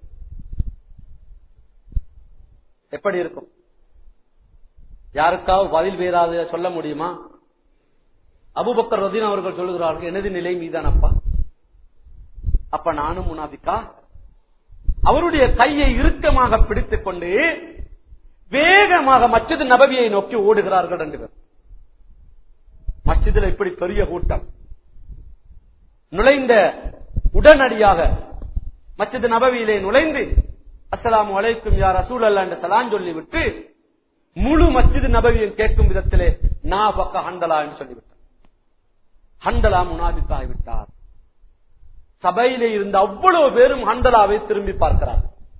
Speaker 1: எப்படி இருக்கும் யாருக்காவது பதில் வேறாத சொல்ல முடியுமா அபுபக்கர் ரதீன் அவர்கள் சொல்லுகிறார்கள் எனது நிலை மீதான் அப்பா அப்ப நானும் முனாபிக்கா அவருடைய கையை இறுக்கமாக பிடித்துக் கொண்டு வேகமாக மச்சது நபவியை நோக்கி ஓடுகிறார்கள் ரெண்டு பேர் மஸ்ஜிதில் இப்படி பெரிய கூட்டம் நுழைந்த உடனடியாக மஸ்ஜித் நபவியிலே நுழைந்து அஸ்ஸலாமு அலைக்கும் யார் ரசூல் அல்லா என்று சலான் சொல்லிவிட்டு முழு மஸ்ஜித் நபவியும் கேட்கும் விதத்திலே நா பக்க ஹண்டலா என்று சொல்லிவிட்டார் ஹண்டலா முனாபிக்காகிவிட்டார் சபையிலே இருந்த அவ்வளவு பேரும் ஹண்டலாவை திரும்பி பார்க்கிறார்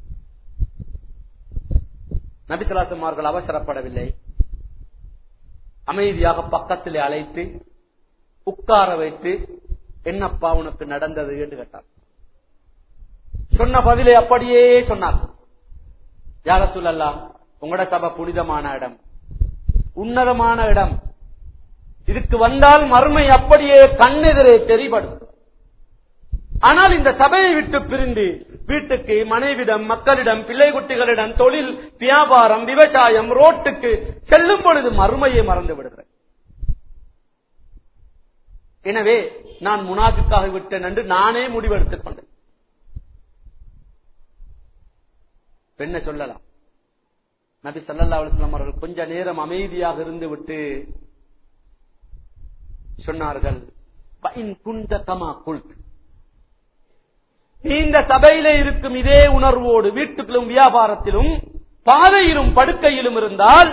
Speaker 1: நபிசலாசமார்கள் அவசரப்படவில்லை அமைதியாக பக்கத்திலே அழைத்து உட்கார வைத்து என்னப்பா உனக்கு நடந்தது என்று கேட்டார் சொன்ன பதிலை அப்படியே சொன்னார் யார சொல்லலாம் உங்களோட சபை புனிதமான இடம் உன்னதமான இடம் இதுக்கு வந்தால் மறுமை அப்படியே கண்ணெதிரே தெரிபடும் ஆனால் இந்த சபையை விட்டு பிரிந்து வீட்டுக்கு மனைவிடம் மக்களிடம் பிள்ளை குட்டிகளிடம் தொழில் வியாபாரம் விவசாயம் ரோட்டுக்கு செல்லும் பொழுது மறுமையை மறந்து விடுகிறேன் எனவே நான் முனாபிக்காக விட்டேன் என்று நானே முடிவெடுத்துக் கொண்டேன் பெண்ணை சொல்லலாம் நபி சல்லா அலுவலாம் அவர்கள் கொஞ்ச நேரம் அமைதியாக இருந்து விட்டு சொன்னார்கள் குந்த தமா குல்த் நீ இந்த சபையிலே இருக்கும் இதே உணர்வோடு வீட்டுக்குள்ளும் வியாபாரத்திலும் பாதையிலும் படுக்கையிலும் இருந்தால்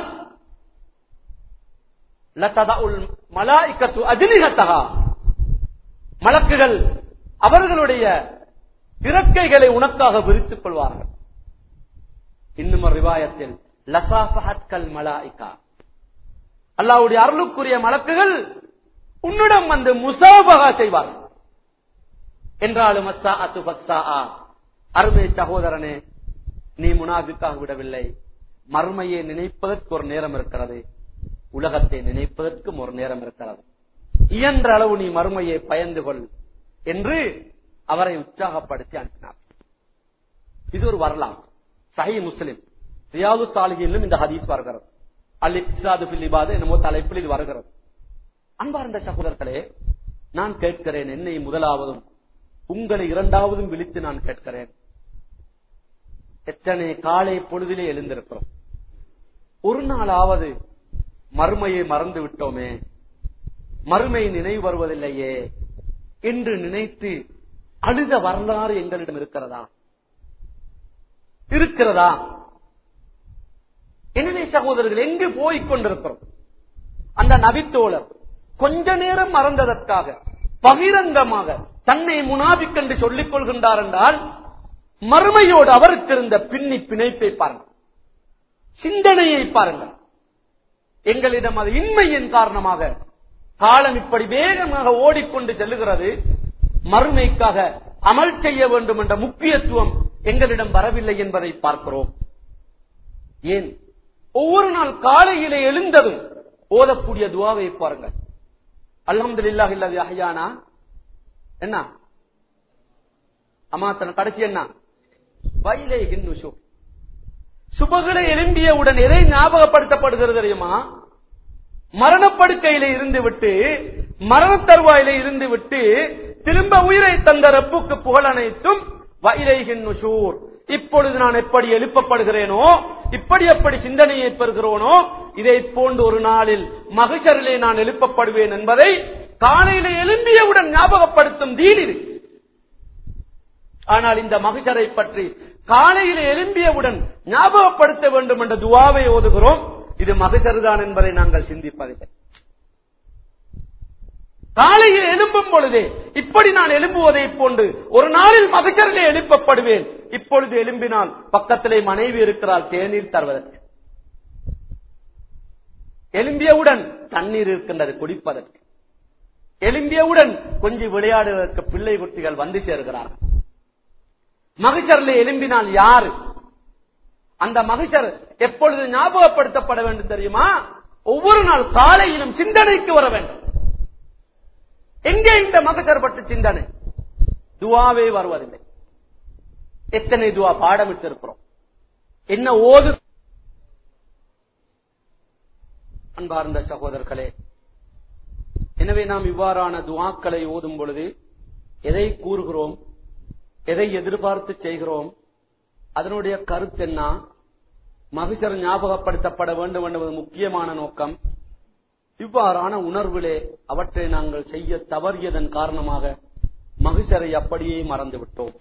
Speaker 1: மலாய்க்கத்து அஜினிகத்தகா மலக்குகள் அவர்களுடைய இறக்கைகளை உனக்காக விரித்துக் கொள்வார்கள் இன்னும் ஒரு ரிவாயத்தில் லசாஃபஹத்கல் மலாய்க்கா அல்லாவுடைய அருளுக்குரிய மலக்குகள் உன்னிடம் வந்து முசாபகா செய்வார்கள் என்றாலும் அருமை சகோதரனே நீ முனாபிக்காக விடவில்லை மறுமையை நினைப்பதற்கு ஒரு நேரம் இருக்கிறது உலகத்தை நினைப்பதற்கும் ஒரு நேரம் இருக்கிறது இயன்ற அளவு நீ மறுமையை பயந்து கொள் என்று அவரை உற்சாகப்படுத்தி அனுப்பினார் இது ஒரு வரலாறு சஹி முஸ்லிம் ரியாது சாலிகிலும் இந்த ஹதீஸ் வருகிறது அல் இக்ஸாது பில்லிபாது என்னமோ தலைப்பில் இது வருகிறது அன்பார்ந்த சகோதரர்களே நான் கேட்கிறேன் என்னை முதலாவதும் உங்களை இரண்டாவதும் விழித்து நான் கேட்கிறேன் எத்தனை காலை பொழுதிலே எழுந்திருக்கிறோம் ஒரு நாளாவது மறுமையை மறந்து விட்டோமே மறுமை நினைவு வருவதில்லையே என்று நினைத்து அழுத வரலாறு எங்களிடம் இருக்கிறதா இருக்கிறதா எனவே சகோதரர்கள் எங்கு போய்க் கொண்டிருக்கிறோம் அந்த நபித்தோழர் கொஞ்ச நேரம் மறந்ததற்காக பகிரங்கமாக தன்னை முனாபிக் என்று சொல்லிக் கொள்கின்றார் என்றால் மறுமையோடு அவருக்கு இருந்த பின்னி பிணைப்பை பாருங்கள் சிந்தனையை பாருங்கள் எங்களிடம் அது இன்மையின் காரணமாக காலம் இப்படி வேகமாக ஓடிக்கொண்டு செல்லுகிறது மறுமைக்காக அமல் செய்ய வேண்டும் என்ற முக்கியத்துவம் எங்களிடம் வரவில்லை என்பதை பார்க்கிறோம் ஏன் ஒவ்வொரு நாள் காலையிலே எழுந்ததும் ஓதக்கூடிய துவாவை பாருங்கள் அல்ஹம்து இல்லாஹ் இல்லது அஹ்யானா என்ன அமாத்தன கடைசி என்ன வயலே ஹிந்து சுபகளை எழும்பியவுடன் எதை ஞாபகப்படுத்தப்படுகிறது தெரியுமா மரணப்படுக்கையில இருந்து விட்டு மரண தருவாயில இருந்து விட்டு திரும்ப உயிரை தந்த ரப்புக்கு புகழ் அனைத்தும் வயலேகின் நுஷூர் இப்பொழுது நான் எப்படி எழுப்பப்படுகிறேனோ இப்படி எப்படி சிந்தனையை பெறுகிறோனோ இதை போன்று ஒரு நாளில் மகிஷரிலே நான் எழுப்பப்படுவேன் என்பதை காலையில எழும்பியவுடன் ஞாபகப்படுத்தும் தீன் இது ஆனால் இந்த மகிஷரை பற்றி காலையில எழும்பியவுடன் ஞாபகப்படுத்த வேண்டும் என்ற துவாவை ஓதுகிறோம் இது மகிஷர்தான் என்பதை நாங்கள் சிந்திப்பதில்லை காலையில் எழும்பும் பொழுதே இப்படி நான் எழும்புவதை போன்று ஒரு நாளில் மகிழ்ச்சியிலே எழுப்பப்படுவேன் இப்பொழுது எழும்பினால் பக்கத்திலே மனைவி இருக்கிறாள் தேநீர் தருவதற்கு எழும்பியவுடன் தண்ணீர் இருக்கின்றது குடிப்பதற்கு எழும்பியவுடன் கொஞ்சம் விளையாடுவதற்கு பிள்ளை குட்டிகள் வந்து சேர்கிறார்கள் மகிழ்ச்சரில் எழும்பினால் யாரு அந்த மகிழ்ச்சர் எப்பொழுது ஞாபகப்படுத்தப்பட வேண்டும் தெரியுமா ஒவ்வொரு நாள் காலையிலும் சிந்தனைக்கு வர வேண்டும் எங்கே இந்த மகசரப்பட்ட சிந்தனை துவாவே வருவதில்லை எத்தனை துவா பாடமிட்டு இருக்கிறோம் என்ன ஓது அன்பார்ந்த சகோதரர்களே எனவே நாம் இவ்வாறான துவாக்களை ஓதும் பொழுது எதை கூறுகிறோம் எதை எதிர்பார்த்து செய்கிறோம் அதனுடைய கருத்து என்ன மகிஷர் ஞாபகப்படுத்தப்பட வேண்டும் என்பது முக்கியமான நோக்கம் இவ்வாறான உணர்விலே அவற்றை நாங்கள் செய்ய தவறியதன் காரணமாக மகிஷரை அப்படியே மறந்துவிட்டோம்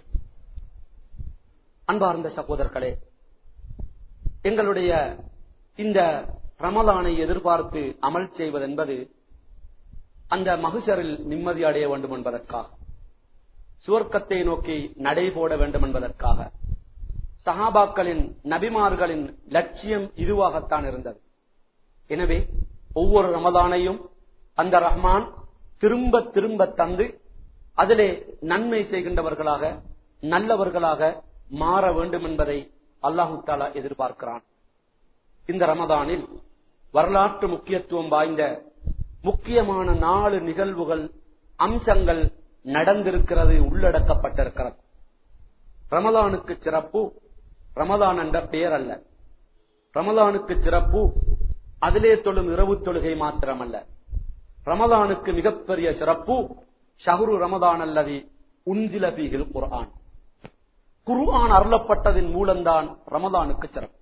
Speaker 1: அன்பார்ந்த சகோதரர்களே எங்களுடைய இந்த ரமலானை எதிர்பார்த்து அமல் செய்வதென்பது அந்த மகிஷரில் நிம்மதி அடைய வேண்டும் என்பதற்காக சுவர்க்கத்தை நோக்கி நடை போட வேண்டும் என்பதற்காக சஹாபாக்களின் நபிமார்களின் லட்சியம் இதுவாகத்தான் இருந்தது எனவே ஒவ்வொரு ரமதானையும் அந்த ரஹ்மான் திரும்ப திரும்ப தந்து அதிலே நன்மை செய்கின்றவர்களாக நல்லவர்களாக மாற வேண்டும் என்பதை அல்லாஹு தாலா எதிர்பார்க்கிறான் இந்த ரமதானில் வரலாற்று முக்கியத்துவம் வாய்ந்த முக்கியமான நாலு நிகழ்வுகள் அம்சங்கள் நடந்திருக்கிறது உள்ளடக்கப்பட்டிருக்கிறது ரமதானுக்கு சிறப்பு ரமதான் என்ற பெயர் அல்ல ரமதானுக்கு சிறப்பு அதிலே தொழும் இரவு தொழுகை மாத்திரமல்ல ரமதானுக்கு மிகப்பெரிய சிறப்பு ஷஹரு ரமதான் அல்லது உஞ்சில பீகில் குர்ஆன் குர்ஆன் அருளப்பட்டதின் மூலம்தான் ரமதானுக்கு சிறப்பு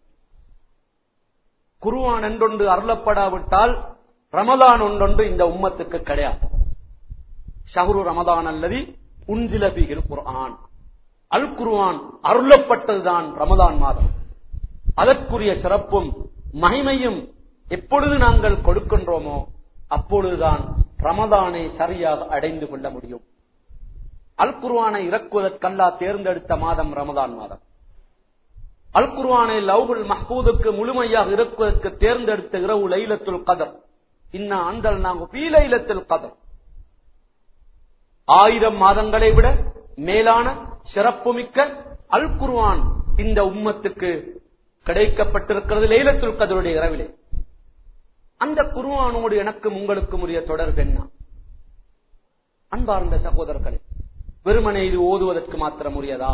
Speaker 1: குர்ஆன் என்றொன்று அருளப்படாவிட்டால் ரமதான் ஒன்றொன்று இந்த உம்மத்துக்கு கிடையாது ஷஹரு ரமதான் அல்லது உஞ்சில பீகில் குர்ஆன் அல் குர்ஆன் அருளப்பட்டதுதான் ரமதான் மாதம் அதற்குரிய சிறப்பும் மகிமையும் எப்பொழுது நாங்கள் கொடுக்கின்றோமோ அப்பொழுதுதான் ரமதானை சரியாக அடைந்து கொள்ள முடியும் அல் குர்வானை இறக்குவதற்கல்லா தேர்ந்தெடுத்த மாதம் ரமதான் மாதம் அல் குர்வானை லவ்குல் மஹ்பூதுக்கு முழுமையாக இறக்குவதற்கு தேர்ந்தெடுத்த இரவு லைலத்துல் கதர் இன்னா அந்தல் நாங்கள் பீ லைலத்துல் கதர் ஆயிரம் மாதங்களை விட மேலான சிறப்புமிக்க அல் குர்வான் இந்த உம்மத்துக்கு கிடைக்கப்பட்டிருக்கிறது லைலத்துல் கதருடைய இரவிலே அந்த குருவானோடு எனக்கும் உங்களுக்கும் உரிய தொடர்பு என்ன அன்பார்ந்த சகோதரர்களே வெறுமனை இது ஓதுவதற்கு மாத்திரம் உரியதா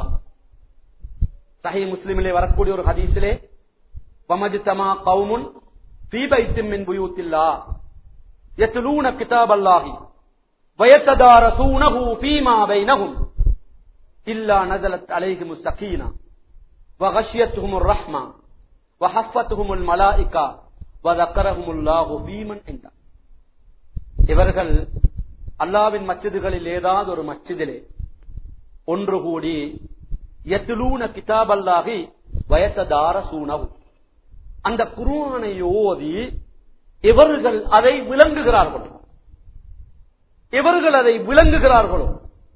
Speaker 1: சஹி முஸ்லிமிலே வரக்கூடிய ஒரு ஹதீஸிலே வமஜ்தமா கவுமுன் ஃபீ பைத்தின் மின் புயூத்தில்லா யத்லூன கிதாபல்லாஹி வயத்ததாரசூனஹு ஃபீமா பைனஹும் இல்லா நஸலத் அலைஹிமுஸ் ஸகீனா வகஷியத்துஹுமுர் ரஹ்மா வஹஃபத்துஹுமுல் மலாயிகா வதக்கரஹுமுல்லாஹு ஃபீமன் என்றார் இவர்கள் அல்லாவின் மச்சிதுகளில் ஏதாவது ஒரு மச்சிதிலே ஒன்று கூடி எத்துலூன கிதாப் அல்லாஹி வயத்ததார சூனவு அந்த குருவானை ஓதி இவர்கள் அதை விளங்குகிறார்களோ இவர்கள் அதை விளங்குகிறார்களோ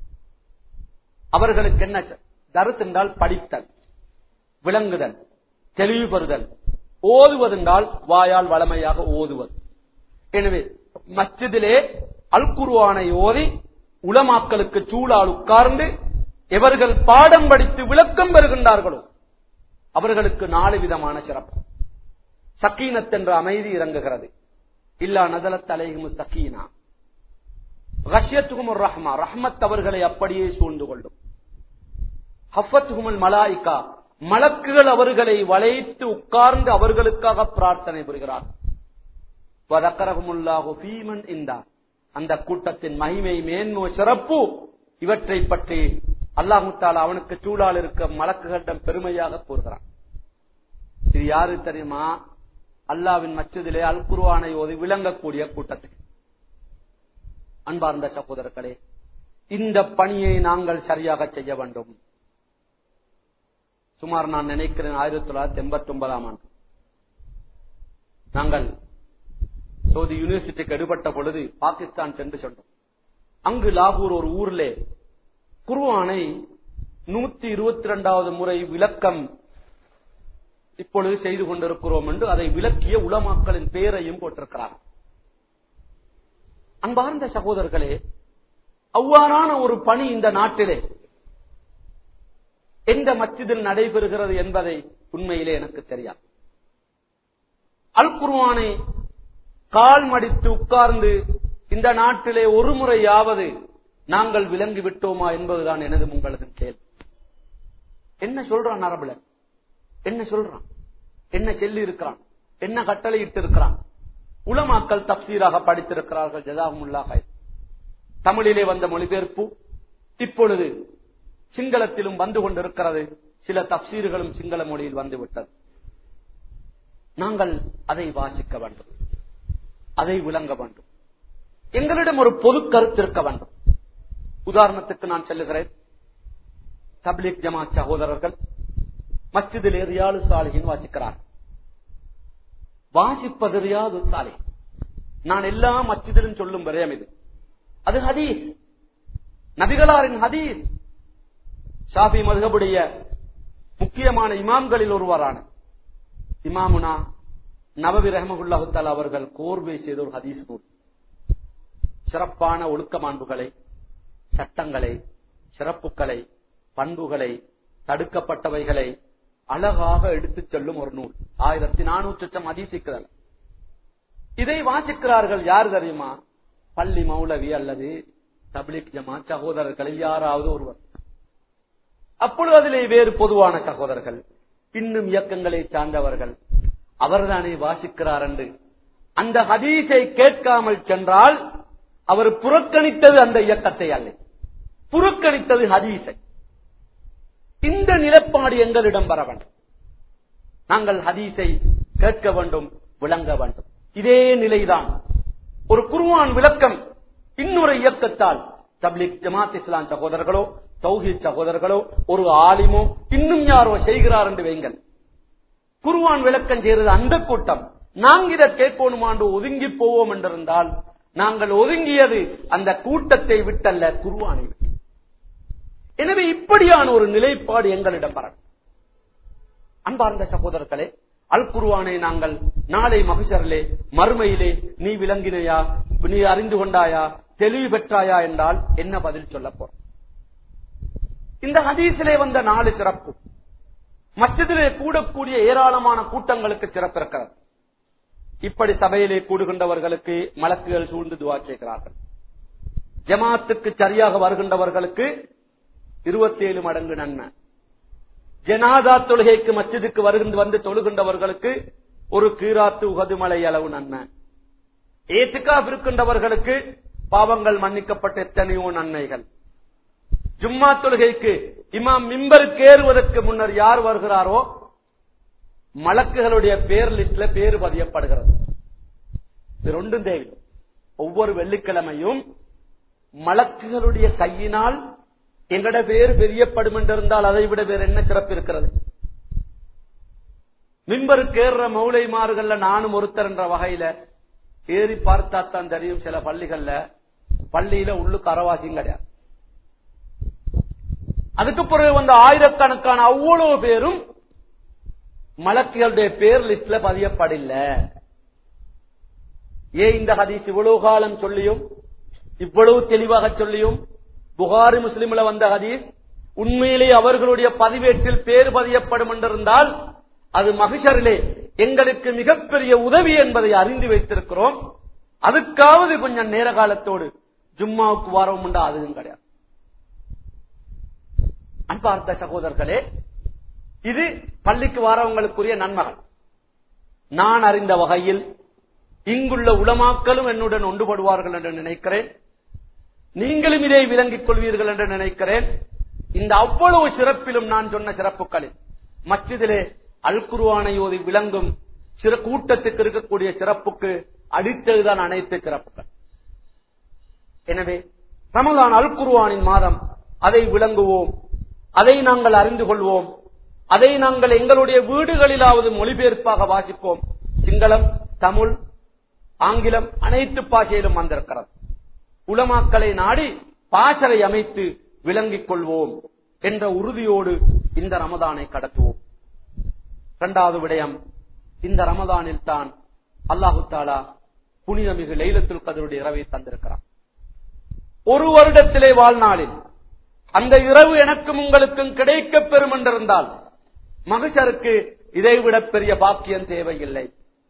Speaker 1: அவர்களுக்கு என்ன தருத்து என்றால் படித்தல் விளங்குதல் தெளிவுபெறுதல் ஓதுவதென்றால் வாயால் வளமையாக ஓதுவது எனவே மச்சிதிலே அல் குருவானை ஓதி உலமாக்களுக்கு சூழால் உட்கார்ந்து எவர்கள் பாடம் படித்து விளக்கம் பெறுகின்றார்களோ அவர்களுக்கு நாலு விதமான சிறப்பு சக்கீனத் என்ற அமைதி இறங்குகிறது இல்லா நதலத் அலைஹிமு சக்கீனா ரஷ்யத்துகும் ரஹ்மா ரஹ்மத் அவர்களை அப்படியே சூழ்ந்து கொள்ளும் ஹஃபத்துகுமுல் மலாய்கா மலக்குகள் அவர்களை வளைத்து உட்கார்ந்து அவர்களுக்காக பிரார்த்தனை புரிகிறார் வதக்கரகுமுல்லாஹு ஃபீமன் இந்தா அந்த கூட்டத்தின் மகிமை மேன்மோ சிறப்பு இவற்றை பற்றி அல்லாஹு தாலா அவனுக்கு சூழால் இருக்க மலக்குகளிடம் பெருமையாக கூறுகிறான் இது யாரு தெரியுமா அல்லாவின் மச்சதிலே அல் குருவானை ஓதி விளங்கக்கூடிய கூட்டத்துக்கு அன்பார்ந்த சகோதரர்களே இந்த பணியை நாங்கள் சரியாக செய்ய வேண்டும் சுமார் நான் நினைக்கிறேன் ஆயிரத்தி தொள்ளாயிரத்தி எண்பத்தி ஒன்பதாம் ஆண்டு நாங்கள் சவுதி யூனிவர்சிட்டிக்கு எடுபட்ட பொழுது பாகிஸ்தான் சென்று சென்றோம் அங்கு லாகூர் ஒரு ஊரிலே குருவானை நூத்தி இருபத்தி இரண்டாவது முறை விளக்கம் இப்பொழுது செய்து கொண்டிருக்கிறோம் என்று அதை விளக்கிய உலமாக்களின் பெயரையும் போட்டிருக்கிறார் அன்பார்ந்த சகோதரர்களே அவ்வாறான ஒரு பணி இந்த நாட்டிலே எந்த மச்சிதில் நடைபெறுகிறது என்பதை உண்மையிலே எனக்கு தெரியாது அல் குர்வானை கால் மடித்து உட்கார்ந்து இந்த நாட்டிலே ஒரு முறையாவது நாங்கள் விளங்கி விட்டோமா என்பதுதான் எனது உங்களது கேள்வி என்ன சொல்றான் அரபுல என்ன சொல்றான் என்ன சொல்லி இருக்கிறான் என்ன கட்டளை இட்டு இருக்கிறான் உலமாக்கள் தப்சீராக படித்திருக்கிறார்கள் ஜதாமுல்லாஹ் தமிழிலே வந்த மொழிபெயர்ப்பு இப்பொழுது சிங்களத்திலும் வந்து கொண்டிருக்கிறது சில தப்சீர்களும் சிங்கள மொழியில் வந்துவிட்டது நாங்கள் அதை வாசிக்க வேண்டும் அதை விளங்க வேண்டும் எங்களிடம் ஒரு பொது கருத்து இருக்க வேண்டும் உதாரணத்துக்கு நான் சொல்லுகிறேன் தப்லீக் ஜமாத் சகோதரர்கள் மஸ்ஜிதில் ரியாது சாலிகின் வாசிக்கிறார் வாசிப்பது ரியாது சாலை நான் எல்லா மஸ்ஜிதிலும் சொல்லும் விரயம் இது அது ஹதீஸ் நபிகளாரின் ஹதீஸ் ஷாஃபி மதுகபுடைய முக்கியமான இமாம்களில் ஒருவரான இமாமுனா நபவி ரஹமகுல்லாஹுத்தால் அவர்கள் கோர்வை செய்த ஒரு ஹதீஸ் நூல் சிறப்பான ஒழுக்க மாண்புகளை சட்டங்களை சிறப்புகளை பண்புகளை தடுக்கப்பட்டவைகளை அழகாக எடுத்துச் செல்லும் ஒரு நூல் ஆயிரத்தி நானூற்றி லட்சம் அதிசிக்கிறார் இதை வாசிக்கிறார்கள் யார் தெரியுமா பள்ளி மௌலவி அல்லது தபிலிக் ஜமா சகோதரர்களில் யாராவது ஒருவர் அப்பொழுது அதிலே வேறு பொதுவான சகோதரர்கள் இன்னும் இயக்கங்களை சார்ந்தவர்கள் அவர்தானே வாசிக்கிறார் என்று அந்த ஹதீஸை கேட்காமல் சென்றால் அவர் புறக்கணித்தது அந்த இயக்கத்தை அல்ல புறக்கணித்தது ஹதீஸை இந்த நிலப்பாடு எங்களிடம் வர வேண்டும் நாங்கள் ஹதீஸை கேட்க வேண்டும் விளங்க வேண்டும் இதே நிலைதான் ஒரு குருவான் விளக்கம் இன்னொரு இயக்கத்தால் தப்லிக் ஜமாத் இஸ்லாம் சகோதரர்களோ தௌஹீத் சகோதரர்களோ ஒரு ஆலிமோ இன்னும் யாரோ செய்கிறார் என்று வைங்கள் குருவான் விளக்கம் செய்கிறது அந்த கூட்டம் நாங்க இதை கேட்போனுமாண்டு ஒதுங்கி போவோம் என்றிருந்தால் நாங்கள் ஒதுங்கியது அந்த கூட்டத்தை விட்டல்ல குருவானை விட்டு எனவே இப்படியான ஒரு நிலைப்பாடு எங்களிடம் வர அன்பார்ந்த சகோதரர்களே அல் குருவானை நாங்கள் நாளை மகிஷரிலே மறுமையிலே நீ விளங்கினையா நீ அறிந்து கொண்டாயா தெளிவு பெற்றாயா என்றால் என்ன பதில் சொல்ல போறோம் இந்த ஹதீஸிலே வந்த நாலு சிறப்பு மற்றதிலே கூடக்கூடிய ஏராளமான கூட்டங்களுக்கு சிறப்பு இருக்கிறது இப்படி சபையிலே கூடுகின்றவர்களுக்கு மலக்குகள் சூழ்ந்து துவா செய்கிறார்கள் ஜமாத்துக்கு சரியாக வருகின்றவர்களுக்கு இருபத்தி ஏழு மடங்கு நன்மை ஜனாதா தொழுகைக்கு மச்சிதுக்கு வருகின்ற வந்து தொழுகின்றவர்களுக்கு ஒரு கீராத்து உகதுமலை அளவு நன்மை ஏத்துக்கா இருக்கின்றவர்களுக்கு பாவங்கள் மன்னிக்கப்பட்ட எத்தனையோ நன்மைகள் ஜும்மா தொழுகைக்கு இமாம் மிம்பருக்கு ஏறுவதற்கு முன்னர் யார் வருகிறாரோ மலக்குகளுடைய பேர் லிஸ்ட்ல பேர் பதியப்படுகிறது இது ரெண்டும் தேவை ஒவ்வொரு வெள்ளிக்கிழமையும் மலக்குகளுடைய கையினால் எங்கட பேர் பெரியப்படும் என்றிருந்தால் அதை விட வேற என்ன சிறப்பு இருக்கிறது மிம்பருக்கு ஏறுற மௌலைமார்கள்ல நானும் ஒருத்தர் என்ற வகையில ஏறி பார்த்தா தான் தெரியும் சில பள்ளிகள்ல பள்ளியில உள்ளுக்கு அறவாசியும் கிடையாது அதுக்கு பிறகு வந்த ஆயிரக்கணக்கான அவ்வளவு பேரும் மலக்குகளுடைய பேர் லிஸ்ட்ல பதியப்படில்ல ஏன் இந்த ஹதீஸ் இவ்வளவு காலம் சொல்லியும் இவ்வளவு தெளிவாக சொல்லியும் புகாரி முஸ்லிம்ல வந்த ஹதீஸ் உண்மையிலே அவர்களுடைய பதிவேட்டில் பேர் பதியப்படும் என்றிருந்தால் அது மகிஷரிலே எங்களுக்கு மிகப்பெரிய உதவி என்பதை அறிந்து வைத்திருக்கிறோம் அதுக்காவது கொஞ்சம் நேர காலத்தோடு ஜும்மாவுக்கு வாரம் உண்டா அதுவும் கிடையாது அன்பார்த்த சகோதரர்களே இது பள்ளிக்கு வாரவங்களுக்குரிய நன்மகள் நான் அறிந்த வகையில் இங்குள்ள உளமாக்களும் என்னுடன் ஒன்றுபடுவார்கள் என்று நினைக்கிறேன் நீங்களும் இதை விளங்கிக் கொள்வீர்கள் என்று நினைக்கிறேன் இந்த அவ்வளவு சிறப்பிலும் நான் சொன்ன சிறப்புகளில் மத்தியிலே அல் குருவானை ஓதி விளங்கும் சிற கூட்டத்துக்கு இருக்கக்கூடிய சிறப்புக்கு அடித்ததுதான் அனைத்து சிறப்புகள் எனவே ரமலான் அல் குருவானின் மாதம் அதை விளங்குவோம் அதை நாங்கள் அறிந்து கொள்வோம் அதை நாங்கள் எங்களுடைய வீடுகளிலாவது மொழிபெயர்ப்பாக வாசிப்போம் சிங்களம் தமிழ் ஆங்கிலம் அனைத்து பாஷையிலும் வந்திருக்கிறது உலமாக்களை நாடி பாசறை அமைத்து விளங்கிக் கொள்வோம் என்ற உறுதியோடு இந்த ரமதானை கடத்துவோம் இரண்டாவது விடயம் இந்த ரமதானில் தான் அல்லாஹு தாலா புனிதமிகு லைலத்துல் கதருடைய இரவை தந்திருக்கிறார் ஒரு வருடத்திலே வாழ்நாளில் அந்த இரவு எனக்கும் உங்களுக்கும் கிடைக்க பெறும் என்றிருந்தால் மகிஷருக்கு இதைவிட பெரிய பாக்கியம் தேவையில்லை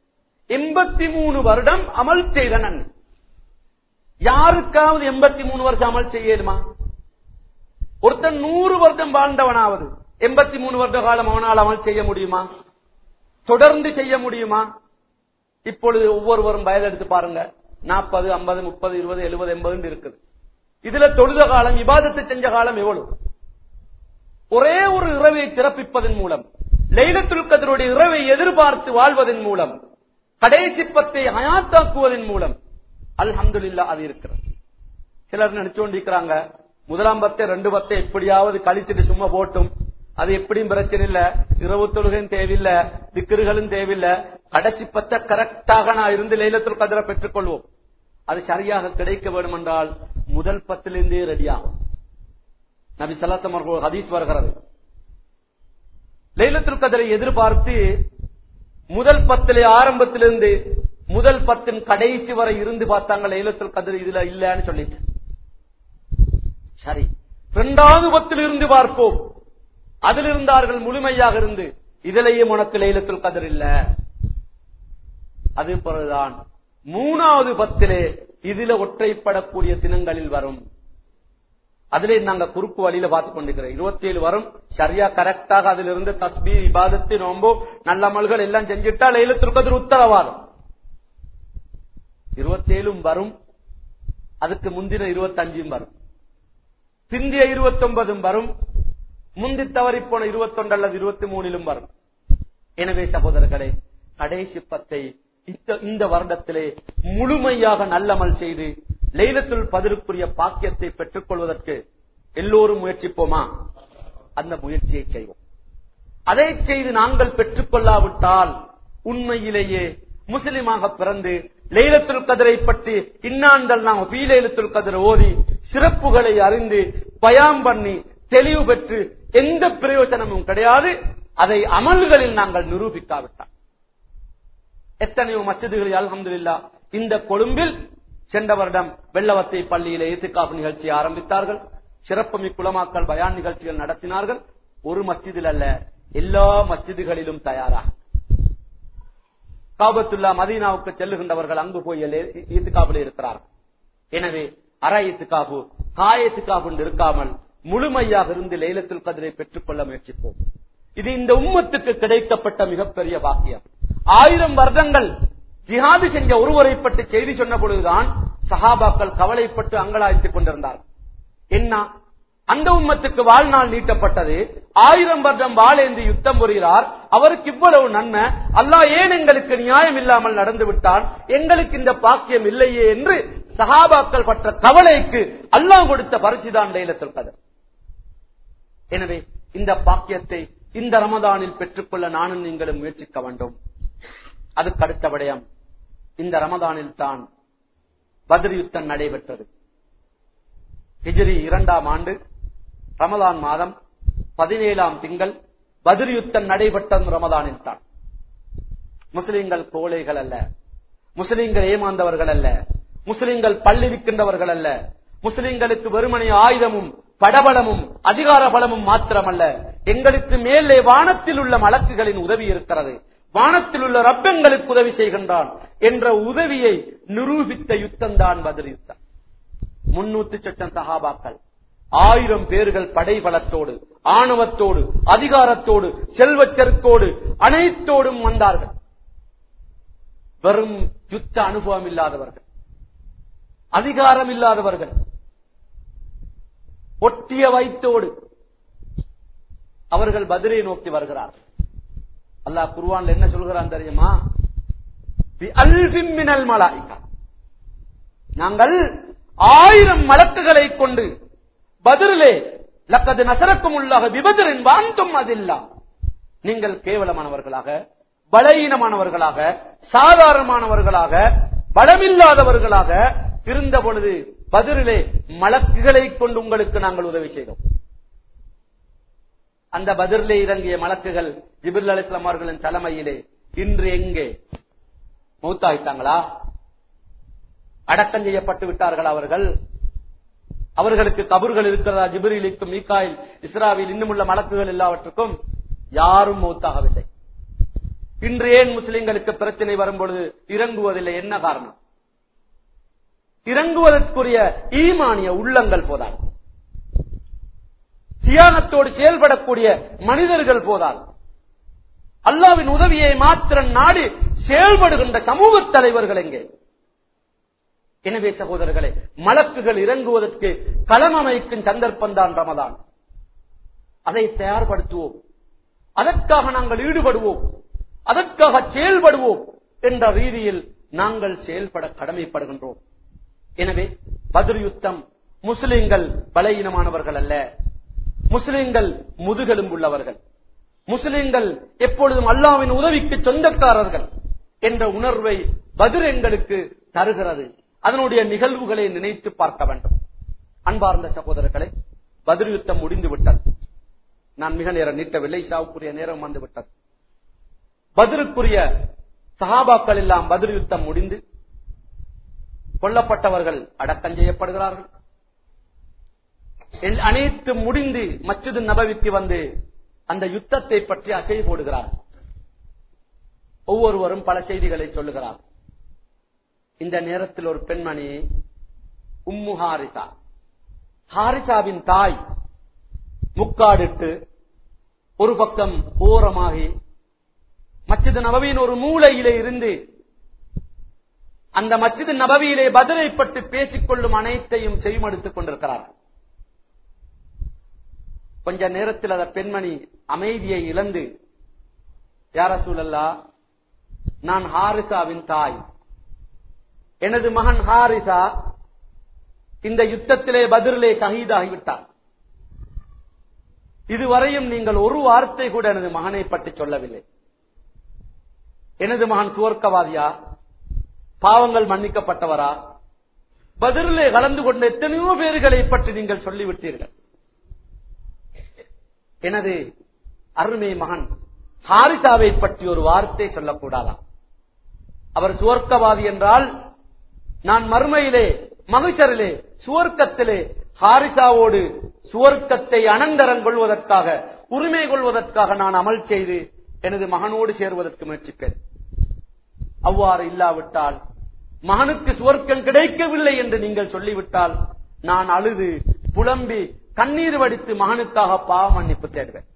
Speaker 1: எண்பத்தி மூணு வருடம் அமல் செய்த நன்மை யாருக்காவது எண்பத்தி மூணு வருஷம் அமல் செய்யணுமா ஒருத்தன் நூறு வருடம் வாழ்ந்தவனாவது எண்பத்தி மூணு வருட காலம் அவனால் அமல் செய்ய முடியுமா தொடர்ந்து செய்ய முடியுமா இப்பொழுது ஒவ்வொருவரும் வயது எடுத்து பாருங்க நாற்பது ஐம்பது முப்பது இருபது எழுபது எண்பது இருக்குது இதுல தொழுத காலம் விவாதத்தை செஞ்ச காலம் எவ்வளவு ஒரே ஒரு இரவை சிறப்பிப்பதன் மூலம் லைலத்துல் கதருடைய இரவை எதிர்பார்த்து வாழ்வதன் மூலம் கடைசி பத்தை ஹயாத்தாக்குவதன் மூலம் அல்ஹம்துலில்லா அது இருக்கிறது சிலர் நினைச்சு கொண்டிருக்கிறாங்க முதலாம் பத்தை ரெண்டு பத்தை எப்படியாவது கழிச்சிட்டு சும்மா போட்டும் அது எப்படியும் பிரச்சனை இல்ல இரவு தொழுகையும் தேவையில்லை திக்கர்களும் தேவையில்லை கடைசி பத்தை கரெக்டாக நான் இருந்து லைலத்துல் கதிரை பெற்றுக் கொள்வோம் அது சரியாக கிடைக்க வேண்டும் என்றால் முதல் பத்திலிருந்தே ரெடியாகும் நபி சல்லாத்தம் அவர்கள் ஹதீஸ் வருகிறது லைலத்துல் கதிரை எதிர்பார்த்து முதல் பத்திலே ஆரம்பத்திலிருந்து முதல் பத்தின் கடைசி வரை இருந்து பார்த்தாங்க லைலத்துல் கதிர் இதுல இல்லன்னு சொல்லிட்டு சரி இரண்டாவது பத்தில் இருந்து பார்ப்போம் அதில் இருந்தார்கள் முழுமையாக இருந்து இதிலேயும் உனக்கு லைலத்துல் கதிர் இல்ல அது பிறகுதான் மூணாவது பத்திலே இதுல ஒற்றைப்படக்கூடிய தினங்களில் வரும் அதிலே நாங்க குறுக்கு வழியில பார்த்து கொண்டிருக்கிறோம் இருபத்தி ஏழு வரும் சரியா கரெக்டாக அதிலிருந்து இருந்து தஸ்பி இபாதத்து நோம்போ நல்ல அமல்கள் எல்லாம் செஞ்சுட்டா லைலத்துல் கதிர் உத்தரவாதம் இருபத்தேழும் வரும் அதுக்கு முந்தின இருபத்தஞ்சும் வரும் பிந்திய இருபத்தி ஒன்பதும் வரும் முந்தி தவறி போன இருபத்தொன்று அல்லது இருபத்தி மூணிலும் வரும் எனவே சகோதரர்களே கடைசி பத்தை இந்த வருடத்திலே முழுமையாக நல்லமல் செய்து லைலத்துள் பதிலுக்குரிய பாக்கியத்தை பெற்றுக் கொள்வதற்கு எல்லோரும் முயற்சிப்போமா அந்த முயற்சியை செய்வோம் அதை செய்து நாங்கள் பெற்றுக் கொள்ளாவிட்டால் உண்மையிலேயே முஸ்லிமாக பிறந்து லைலத்துல் கதிரை பற்றி இன்னாண்டல் நாம் பீலைலத்துல் கதிரை ஓதி சிறப்புகளை அறிந்து பயாம் பண்ணி தெளிவு பெற்று எந்த பிரயோஜனமும் கிடையாது அதை அமல்களில் நாங்கள் நிரூபிக்காவிட்டால் எத்தனையோ மச்சதுகளில் அலமதுல்லா இந்த கொழும்பில் சென்ற வருடம் வெள்ளவத்தை பள்ளியில ஏத்துக்காப்பு நிகழ்ச்சியை ஆரம்பித்தார்கள் சிறப்புமி குலமாக்கல் பயான் நிகழ்ச்சிகள் நடத்தினார்கள் ஒரு மஸ்ஜிதில் அல்ல எல்லா மஸ்ஜிதுகளிலும் தயாராக காபத்துல்லா மதீனாவுக்கு செல்லுகின்றவர்கள் அங்கு போய் ஈத்துக்காப்பில் இருக்கிறார்கள் எனவே அற ஈத்துக்காப்பு காயத்துக்காப்பு இருக்காமல் முழுமையாக இருந்து லைலத்துல் கதிரை பெற்றுக் கொள்ள முயற்சிப்போம் இது இந்த உம்மத்துக்கு கிடைக்கப்பட்ட மிகப்பெரிய பாக்கியம் ஆயிரம் வருடங்கள் ஜிஹாது செஞ்ச ஒருவரை பற்றி செய்தி சொன்ன பொழுதுதான் சஹாபாக்கள் கவலைப்பட்டு அங்கலாய்த்துக் கொண்டிருந்தார் என்ன அந்த உம்மத்துக்கு வாழ்நாள் நீட்டப்பட்டது ஆயிரம் வருடம் வாழேந்து யுத்தம் புரிகிறார் அவருக்கு இவ்வளவு நன்மை அல்லாஹ் ஏன் எங்களுக்கு நியாயம் இல்லாமல் நடந்து விட்டான் எங்களுக்கு இந்த பாக்கியம் இல்லையே என்று சஹாபாக்கள் பற்ற கவலைக்கு அல்லாஹ் கொடுத்த பரிசுதான் லைலத்துல் கதர் எனவே இந்த பாக்கியத்தை இந்த ரமதானில் பெற்றுக்கொள்ள நானும் நீங்களும் முயற்சிக்க வேண்டும் அதுக்கு அடுத்த விடயம் இந்த ரமதானில் தான் பத்ர் யுத்தம் நடைபெற்றது ஹிஜ்ரி இரண்டாம் ஆண்டு ரமதான் மாதம் பதினேழாம் திங்கள் பத்ர் யுத்தம் நடைபெற்ற ரமதானில் தான் முஸ்லிம்கள் கோழைகள் அல்ல முஸ்லிம்கள் ஏமாந்தவர்கள் அல்ல முஸ்லிம்கள் பள்ளிவிக்கின்றவர்கள் அல்ல முஸ்லிம்களுக்கு வெறுமனை ஆயுதமும் படபலமும் அதிகார பலமும் மாத்திரமல்ல எங்களுக்கு மேலே வானத்தில் உள்ள மலக்குகளின் உதவி இருக்கிறது வானத்தில் உள்ள ரப்பங்களுக்கு உதவி செய்கின்றான் என்ற உதவியை நிரூபித்த யுத்தம் தான் பதில் யுத்தம் முன்னூத்தி சொச்சம் சகாபாக்கள் ஆயிரம் பேர்கள் படைபலத்தோடு ஆணவத்தோடு அதிகாரத்தோடு செல்வச்செருக்கோடு அனைத்தோடும் வந்தார்கள் வெறும் யுத்த அனுபவம் இல்லாதவர்கள் அதிகாரம் இல்லாதவர்கள் ஒட்டிய வைத்தோடு அவர்கள் பதிலை நோக்கி வருகிறார்கள் அல்லாஹ் குருவான்ல என்ன சொல்கிறான் தெரியுமா மினல் மலாய்கா நாங்கள் ஆயிரம் மலக்குகளை கொண்டு பதிலே லக்கது நசரக்கும் உள்ளாக விபதரின் வாழ்ந்தும் அதில்லா நீங்கள் கேவலமானவர்களாக பலகீனமானவர்களாக சாதாரணமானவர்களாக பலமில்லாதவர்களாக இருந்த பொழுது பதிலே மலக்குகளை கொண்டு உங்களுக்கு நாங்கள் உதவி செய்தோம் அந்த பதிலே இறங்கிய மலக்குகள் ஜிபிர் அலிஸ்லாம் அவர்களின் தலைமையிலே இன்று எங்கே மூத்தாயிட்டாங்களா அடக்கம் செய்யப்பட்டு விட்டார்கள் அவர்கள் அவர்களுக்கு கபர்கள் இருக்கிறதா ஜிபிரிலிக்கும் மீக்காயில் இஸ்ராவில் இன்னும் உள்ள மலக்குகள் எல்லாவற்றுக்கும் யாரும் மூத்தாகவில்லை இன்று ஏன் முஸ்லிம்களுக்கு பிரச்சனை வரும்பொழுது இறங்குவதில்லை என்ன காரணம் இறங்குவதற்குரிய ஈமானிய உள்ளங்கள் போதாது தியாகத்தோடு செயல்படக்கூடிய மனிதர்கள் போதாது அல்லாவின் உதவியை மாத்திரம் நாடி செயல்படுகின்ற சமூக தலைவர்கள் எங்கே எனவே சகோதரர்களே மலக்குகள் இறங்குவதற்கு களம் அமைக்கும் சந்தர்ப்பம் தான் ரமதான் அதை தயார்படுத்துவோம் அதற்காக நாங்கள் ஈடுபடுவோம் அதற்காக செயல்படுவோம் என்ற ரீதியில் நாங்கள் செயல்பட கடமைப்படுகின்றோம் எனவே பதில் யுத்தம் முஸ்லிம்கள் பலகீனமானவர்கள் அல்ல முஸ்லிம்கள் முதுகெலும் உள்ளவர்கள் முஸ்லிம்கள் எப்பொழுதும் அல்லாவின் உதவிக்கு சொந்தக்காரர்கள் என்ற உணர்வை பதில் எங்களுக்கு தருகிறது அதனுடைய நிகழ்வுகளை நினைத்து பார்க்க வேண்டும் அன்பார்ந்த சகோதரர்களை பதில் யுத்தம் முடிந்து விட்டது நான் மிக நேரம் நீட்டவில்லை ஷாவுக்குரிய நேரம் வந்து விட்டது பதிலுக்குரிய சஹாபாக்கள் எல்லாம் பதில் யுத்தம் முடிந்து கொல்லப்பட்டவர்கள் அடக்கம் செய்யப்படுகிறார்கள் எல்- அனைத்து முடிந்து மஸ்ஜிது நபவிக்கு வந்து அந்த யுத்தத்தை பற்றி அசை போடுகிறார் ஒவ்வொருவரும் பல செய்திகளை சொல்லுகிறார் இந்த நேரத்தில் ஒரு பெண்மணி உம்மு ஹாரிசா ஹாரிசாவின் தாய் முக்காடிட்டு ஒரு பக்கம் ஓரமாகி மஸ்ஜிது நபவியின் ஒரு மூலையிலே இருந்து அந்த மஸ்ஜிது நபவியிலே பதிலை பற்றி பேசிக் கொள்ளும் அனைத்தையும் செய்மடுத்துக் கொண்டிருக்கிறார்கள் கொஞ்ச நேரத்தில் அந்த பெண்மணி அமைதியை இழந்து யார சூழல்லா நான் ஹாரிசாவின் தாய் எனது மகன் ஹாரிசா இந்த யுத்தத்திலே பதிலே ஷஹீதாகிவிட்டார் இதுவரையும் நீங்கள் ஒரு வார்த்தை கூட எனது மகனை பற்றி சொல்லவில்லை எனது மகன் சுவர்க்கவாதியா பாவங்கள் மன்னிக்கப்பட்டவரா பதிலே கலந்து கொண்ட எத்தனையோ பேர்களை பற்றி நீங்கள் சொல்லிவிட்டீர்கள் எனது அருமை மகன் ஹாரிசாவை பற்றி ஒரு வார்த்தை சொல்லக்கூடாதா அவர் சுவர்க்கவாதி என்றால் நான் மறுமையிலே மகிஷரிலே சுவர்க்கத்திலே ஹாரிசாவோடு சுவர்க்கத்தை அனந்தரம் கொள்வதற்காக உரிமை கொள்வதற்காக நான் அமல் செய்து எனது மகனோடு சேருவதற்கு முயற்சிப்பேன் அவ்வாறு இல்லாவிட்டால் மகனுக்கு சுவர்க்கம் கிடைக்கவில்லை என்று நீங்கள் சொல்லிவிட்டால் நான் அழுது புலம்பி கண்ணீர் வடித்து மகனுக்காக பாவ மன்னிப்பு தேடுவேன்